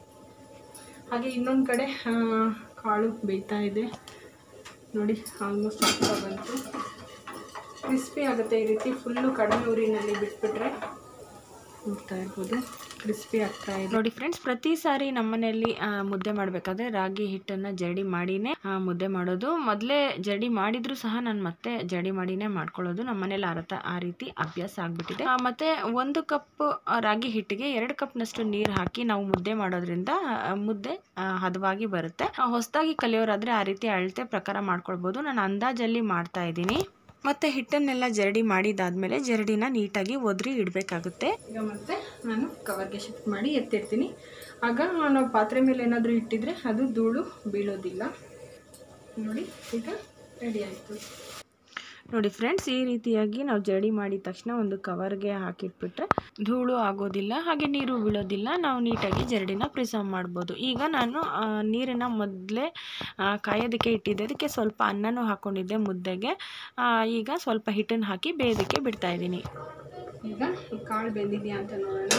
ಹಾಗೆ ಇನ್ನೊಂದು ಕಡೆ ಆ, ಕಾಳು ಬೇಯ್ತಾ ಇದೆ ನೋಡಿ ಆಲ್ಮೋಸ್ಟ್ ಆಗ್ತಾ ಬಂತು ಕ್ರಿಸ್ಪಿ ಆಗುತ್ತೆ ಈ ರೀತಿ ಫುಲ್ಲು ಕಡಿಮೆ ಊರಿನಲ್ಲಿ ಬಿಟ್ಬಿಟ್ರೆ ನೋಡ್ತಾ ಇರ್ಬೋದು ಕ್ರಿಸ್ಪಿ ಆಗ್ತಾ ಇದೆ ನೋಡಿ ಫ್ರೆಂಡ್ಸ್ ಪ್ರತಿ ಸಾರಿ ನಮ್ಮನೆಯಲ್ಲಿ ಆ, ಮುದ್ದೆ ಮಾಡಬೇಕಾದ್ರೆ ರಾಗಿ ಹಿಟ್ಟನ್ನು ಜಡಿ ಮಾಡಿನೇ ಆ, ಮುದ್ದೆ ಮಾಡೋದು ಮೊದಲೇ ಜಡಿ ಮಾಡಿದ್ರು ಸಹ ನಾನು ಮತ್ತೆ ಜಡಿ ಮಾಡಿನೇ ಮಾಡ್ಕೊಳ್ಳೋದು ನಮ್ಮನೇಲಿ ಆ ರತ ಆ ರೀತಿ ಅಭ್ಯಾಸ ಆಗ್ಬಿಟ್ಟಿದೆ ಆ, ಮತ್ತೆ ಒಂದು ಕಪ್ ರಾಗಿ ಹಿಟ್ಟಿಗೆ ಎರಡು ಕಪ್ನಷ್ಟು ನೀರು ಹಾಕಿ ನಾವು ಮುದ್ದೆ ಮಾಡೋದ್ರಿಂದ ಆ, ಮುದ್ದೆ ಆ, ಹದವಾಗಿ ಬರುತ್ತೆ ಹೊಸದಾಗಿ ಕಲಿಯೋರಾದ್ರೆ ಆ ರೀತಿ ಅಳತೆ ಪ್ರಕಾರ ಮಾಡ್ಕೊಳ್ಬೋದು ನಾನು ಅಂದಾಜಲ್ಲಿ ಮಾಡ್ತಾ ಇದ್ದೀನಿ ಮತ್ತೆ ಹಿಟ್ಟನ್ನೆಲ್ಲ ಜರಡಿ ಮಾಡಿದಾದ್ಮೇಲೆ ಜರಡಿನ ನೀಟಾಗಿ ಒದ್ರಿ ಇಡಬೇಕಾಗುತ್ತೆ ಈಗ ಮತ್ತೆ ನಾನು ಕವರ್ಗೆ ಶಿಫ್ಟ್ ಮಾಡಿ ಎತ್ತಿಡ್ತೀನಿ ಆಗ ನಾವು ಪಾತ್ರೆ ಮೇಲೆ ಏನಾದರೂ ಇಟ್ಟಿದ್ರೆ ಅದು ಧೂಳು ಬೀಳೋದಿಲ್ಲ ನೋಡಿ ಈಗ ರೆಡಿ ಆಯಿತು ನೋಡಿ ಫ್ರೆಂಡ್ಸ್ ಈ ರೀತಿಯಾಗಿ ನಾವು ಜಡಿ ಮಾಡಿದ ತಕ್ಷಣ ಒಂದು ಕವರ್ಗೆ ಹಾಕಿಟ್ಬಿಟ್ರೆ ಧೂಳು ಆಗೋದಿಲ್ಲ ಹಾಗೆ ನೀರು ಬೀಳೋದಿಲ್ಲ ನಾವು ನೀಟಾಗಿ ಜರಡಿನ ಪ್ರಿಸರ್ವ್ ಮಾಡ್ಬೋದು ಈಗ ನಾನು ಆ, ನೀರನ್ನ ಮೊದಲೇ ಕಾಯೋದಕ್ಕೆ ಇಟ್ಟಿದ್ದೆ ಅದಕ್ಕೆ ಸ್ವಲ್ಪ ಅನ್ನನೂ ಹಾಕ್ಕೊಂಡಿದ್ದೆ ಮುದ್ದೆಗೆ ಆ, ಈಗ ಸ್ವಲ್ಪ ಹಿಟ್ಟನ್ನು ಹಾಕಿ ಬೇಯೋದಕ್ಕೆ ಬಿಡ್ತಾ ಇದ್ದೀನಿ ಈಗ ಈ ಕಾಳು ಬೆಂದಿದೆಯಾ ಅಂತ ನೋಡೋಣ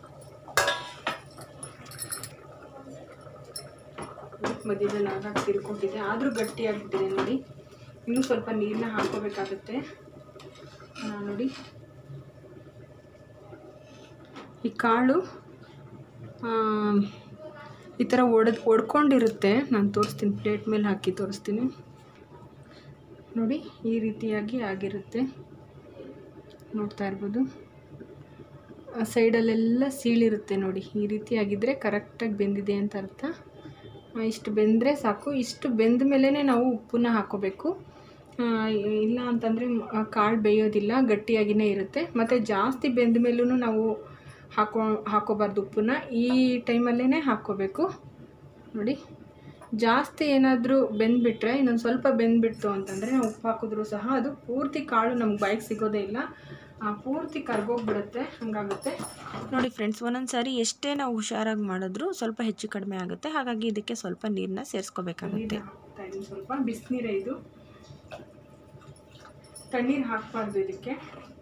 ಮಧ್ಯದಲ್ಲಿ ಆಗಾಗ ತಿರ್ಕೊಟ್ಟಿದೆ ಆದರೂ ಗಟ್ಟಿಯಾಗ್ಬಿಟ್ಟಿದೆ ನೋಡಿ ಇನ್ನೂ ಸ್ವಲ್ಪ ನೀರನ್ನ ಹಾಕೋಬೇಕಾಗುತ್ತೆ ಆ, ನೋಡಿ ಈ ಕಾಳು ಆ, ಈ ಥರ ಒಡೆದು ಒಡ್ಕೊಂಡಿರುತ್ತೆ ನಾನು ತೋರಿಸ್ತೀನಿ ಪ್ಲೇಟ್ ಮೇಲೆ ಹಾಕಿ ತೋರಿಸ್ತೀನಿ ನೋಡಿ ಈ ರೀತಿಯಾಗಿ ಆಗಿರುತ್ತೆ ನೋಡ್ತಾ ಇರ್ಬೋದು ಆ ಸೈಡಲ್ಲೆಲ್ಲ ಸೀಳಿರುತ್ತೆ ನೋಡಿ ಈ ರೀತಿ ಆಗಿದ್ದರೆ ಕರೆಕ್ಟಾಗಿ ಬೆಂದಿದೆ ಅಂತ ಅರ್ಥ ಆ, ಇಷ್ಟು ಬೆಂದರೆ ಸಾಕು ಇಷ್ಟು ಬೆಂದ ಮೇಲೇ ನಾವು ಉಪ್ಪನ್ನ ಹಾಕೋಬೇಕು ಆ, ಇಲ್ಲ ಅಂತಂದರೆ ಕಾಳು ಬೇಯೋದಿಲ್ಲ ಗಟ್ಟಿಯಾಗಿಯೇ ಇರುತ್ತೆ ಮತ್ತು ಜಾಸ್ತಿ ಬೆಂದ ಮೇಲೂ ನಾವು ಹಾಕೋ ಹಾಕೋಬಾರ್ದು ಉಪ್ಪನ್ನ ಈ ಟೈಮಲ್ಲೇ ಹಾಕ್ಕೋಬೇಕು ನೋಡಿ ಜಾಸ್ತಿ ಏನಾದರೂ ಬೆಂದ್ಬಿಟ್ರೆ ಇನ್ನೊಂದು ಸ್ವಲ್ಪ ಬೆಂದ್ಬಿಡ್ತು ಅಂತಂದರೆ ನಾವು ಉಪ್ಪು ಹಾಕಿದ್ರೂ ಸಹ ಅದು ಪೂರ್ತಿ ಕಾಳು ನಮ್ಗೆ ಬಾಯಿಗೆ ಸಿಗೋದೇ ಇಲ್ಲ ಆ, ಪೂರ್ತಿ ಕರ್ಗೋಗ್ಬಿಡುತ್ತೆ ಹಂಗಾಗುತ್ತೆ ನೋಡಿ ಫ್ರೆಂಡ್ಸ್ ಒಂದೊಂದು ಸಾರಿ ಎಷ್ಟೇ ನಾವು ಹುಷಾರಾಗಿ ಮಾಡಿದ್ರೂ ಸ್ವಲ್ಪ ಹೆಚ್ಚು ಕಡಿಮೆ ಆಗುತ್ತೆ ಹಾಗಾಗಿ ಇದಕ್ಕೆ ಸ್ವಲ್ಪ ನೀರನ್ನ ಸೇರಿಸ್ಕೋಬೇಕಾಗುತ್ತೆ ನೀರು ಹಾಕ್ತಾ ಇದ್ದೀನಿ ಸ್ವಲ್ಪ ಬಿಸಿನೀರೇ ಇದು ತಣ್ಣೀರು ಹಾಕಬಾರ್ದು ಇದಕ್ಕೆ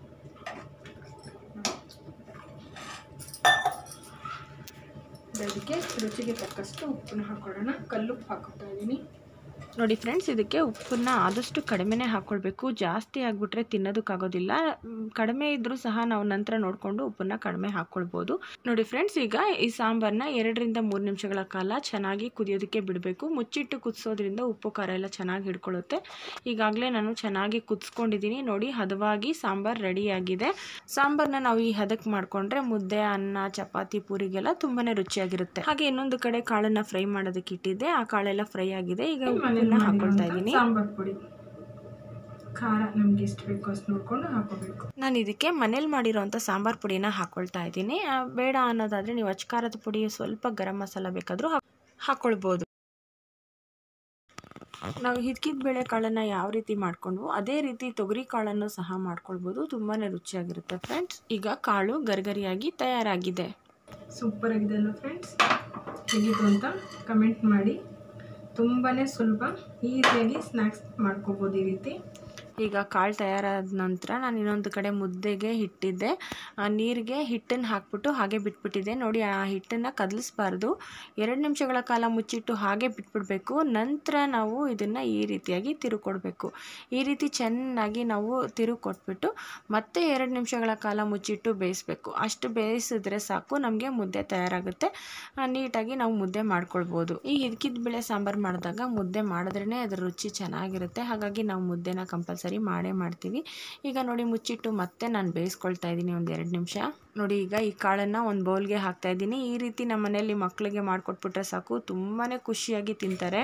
ಅದಕ್ಕೆ ರುಚಿಗೆ ತಕ್ಕಷ್ಟು ಉಪ್ಪನ್ನ ಹಾಕೊಳ್ಳೋಣ ಕಲ್ಲುಪ್ಪು ಹಾಕೋತಾ ಇದ್ದೀನಿ ನೋಡಿ ಫ್ರೆಂಡ್ಸ್ ಇದಕ್ಕೆ ಉಪ್ಪನ್ನ ಆದಷ್ಟು ಕಡಿಮೆನೇ ಹಾಕ್ಕೊಳ್ಬೇಕು ಜಾಸ್ತಿ ಆಗಿಬಿಟ್ರೆ ತಿನ್ನೋದಕ್ಕಾಗೋದಿಲ್ಲ ಮ್, ಕಡಿಮೆ ಇದ್ದರೂ ಸಹ ನಾವು ನಂತರ ನೋಡಿಕೊಂಡು ಉಪ್ಪನ್ನ ಕಡಿಮೆ ಹಾಕ್ಕೊಳ್ಬೋದು ನೋಡಿ ಫ್ರೆಂಡ್ಸ್ ಈಗ ಈ ಸಾಂಬಾರನ್ನ ಎರಡರಿಂದ ಮೂರು ನಿಮಿಷಗಳ ಕಾಲ ಚೆನ್ನಾಗಿ ಕುದಿಯೋದಕ್ಕೆ ಬಿಡಬೇಕು ಮುಚ್ಚಿಟ್ಟು ಕುದಿಸೋದ್ರಿಂದ ಉಪ್ಪು ಖಾರ ಎಲ್ಲ ಚೆನ್ನಾಗಿ ಹಿಡ್ಕೊಳ್ಳುತ್ತೆ ಈಗಾಗಲೇ ನಾನು ಚೆನ್ನಾಗಿ ಕುದಿಸ್ಕೊಂಡಿದ್ದೀನಿ ನೋಡಿ ಹದವಾಗಿ ಸಾಂಬಾರು ರೆಡಿಯಾಗಿದೆ ಸಾಂಬಾರನ್ನ ನಾವು ಈ ಹದಕ್ಕೆ ಮಾಡಿಕೊಂಡ್ರೆ ಮುದ್ದೆ ಅನ್ನ ಚಪಾತಿ ಪೂರಿಗೆಲ್ಲ ತುಂಬಾ ರುಚಿಯಾಗಿರುತ್ತೆ ಹಾಗೆ ಇನ್ನೊಂದು ಕಡೆ ಕಾಳನ್ನ ಫ್ರೈ ಮಾಡೋದಕ್ಕೆ ಇಟ್ಟಿದ್ದೆ ಆ ಕಾಳೆಲ್ಲ ಫ್ರೈ ಆಗಿದೆ ಈಗ ಉಪ್ಪನ್ನ ಹಾಕೊಳ್ತಾ ಇದ್ದೀನಿ ಸಾಂಬಾರ್ ಪುಡಿ ಖಾರ ನಮ್ಗೆ ಎಷ್ಟು ಬೇಕೋ ಅಷ್ಟು ನೋಡ್ಕೊಂಡು ಹಾಕೋಬೇಕು ನಾನು ಇದಕ್ಕೆ ಮನೇಲಿ ಮಾಡಿರೋಂಥ ಸಾಂಬಾರ್ ಪುಡಿನ ಹಾಕೊಳ್ತಾ ಇದ್ದೀನಿ ಆ, ಬೇಡ ಅನ್ನೋದಾದರೆ ನೀವು ಅಚ್ಕಾರದ ಪುಡಿ ಸ್ವಲ್ಪ ಗರಂ ಮಸಾಲ ಬೇಕಾದರೂ ಹಾಕ್ಕೊಳ್ಬೋದು ನಾವು ಹಿದ್ಕಿದ ಬೇಳೆ ಕಾಳನ್ನು ಯಾವ ರೀತಿ ಮಾಡ್ಕೊಂಡ್ವು ಅದೇ ರೀತಿ ತೊಗರಿ ಕಾಳನ್ನು ಸಹ ಮಾಡ್ಕೊಳ್ಬೋದು ತುಂಬಾ ರುಚಿಯಾಗಿರುತ್ತೆ ಫ್ರೆಂಡ್ಸ್ ಈಗ ಕಾಳು ಗರಿಗರಿಯಾಗಿ ತಯಾರಾಗಿದೆ ಸೂಪರ್ ಆಗಿದೆ ಅಲ್ಲ ಫ್ರೆಂಡ್ಸ್ ಹೇಗಿತ್ತು ಅಂತ ಕಮೆಂಟ್ ಮಾಡಿ ತುಂಬಾ ಸುಲಭ ಈಸಿಯಾಗಿ ಸ್ನ್ಯಾಕ್ಸ್ ಮಾಡ್ಕೋಬೋದು ಈ ರೀತಿ ಈಗ ಕಾಳು ತಯಾರಾದ ನಂತರ ನಾನು ಇನ್ನೊಂದು ಕಡೆ ಮುದ್ದೆಗೆ ಹಿಟ್ಟಿದ್ದೆ ಆ ನೀರಿಗೆ ಹಿಟ್ಟನ್ನು ಹಾಕ್ಬಿಟ್ಟು ಹಾಗೆ ಬಿಟ್ಬಿಟ್ಟಿದ್ದೆ ನೋಡಿ ಆ ಹಿಟ್ಟನ್ನು ಕದಲಿಸ್ಬಾರ್ದು ಎರಡು ನಿಮಿಷಗಳ ಕಾಲ ಮುಚ್ಚಿಟ್ಟು ಹಾಗೆ ಬಿಟ್ಬಿಡಬೇಕು ನಂತರ ನಾವು ಇದನ್ನು ಈ ರೀತಿಯಾಗಿ ತಿರುಗಿ ಕೊಡಬೇಕು ಈ ರೀತಿ ಚೆನ್ನಾಗಿ ನಾವು ತಿರುಗಿ ಕೊಟ್ಬಿಟ್ಟು ಮತ್ತೆ ಎರಡು ನಿಮಿಷಗಳ ಕಾಲ ಮುಚ್ಚಿಟ್ಟು ಬೇಯಿಸ್ಬೇಕು ಅಷ್ಟು ಬೇಯಿಸಿದ್ರೆ ಸಾಕು ನಮಗೆ ಮುದ್ದೆ ತಯಾರಾಗುತ್ತೆ ಆ, ನೀಟಾಗಿ ನಾವು ಮುದ್ದೆ ಮಾಡ್ಕೊಳ್ಬೋದು ಈ ಹಿದ್ಕಿದ ಬೇಳೆ ಸಾಂಬಾರು ಮಾಡಿದಾಗ ಮುದ್ದೆ ಮಾಡಿದ್ರೇ ಅದ್ರ ರುಚಿ ಚೆನ್ನಾಗಿರುತ್ತೆ ಹಾಗಾಗಿ ನಾವು ಮುದ್ದೆನ ಕಂಪಲ್ಸರಿ ಮಾಡೇ ಮಾಡ್ತೀವಿ ಈಗ ನೋಡಿ ಮುಚ್ಚಿಟ್ಟು ಮತ್ತೆ ನಾನು ಬೇಯಿಸ್ಕೊಳ್ತಾ ಇದ್ದೀನಿ ಒಂದು ಎರಡು ನಿಮಿಷ ನೋಡಿ ಈಗ ಈ ಕಾಳನ್ನು ಒಂದು ಬೌಲ್ಗೆ ಹಾಕ್ತಾ ಇದ್ದೀನಿ ಈ ರೀತಿ ನಮ್ಮ ಮನೆಯಲ್ಲಿ ಮಕ್ಕಳಿಗೆ ಮಾಡಿಕೊಟ್ಬಿಟ್ರೆ ಸಾಕು ತುಂಬಾ ಖುಷಿಯಾಗಿ ತಿಂತಾರೆ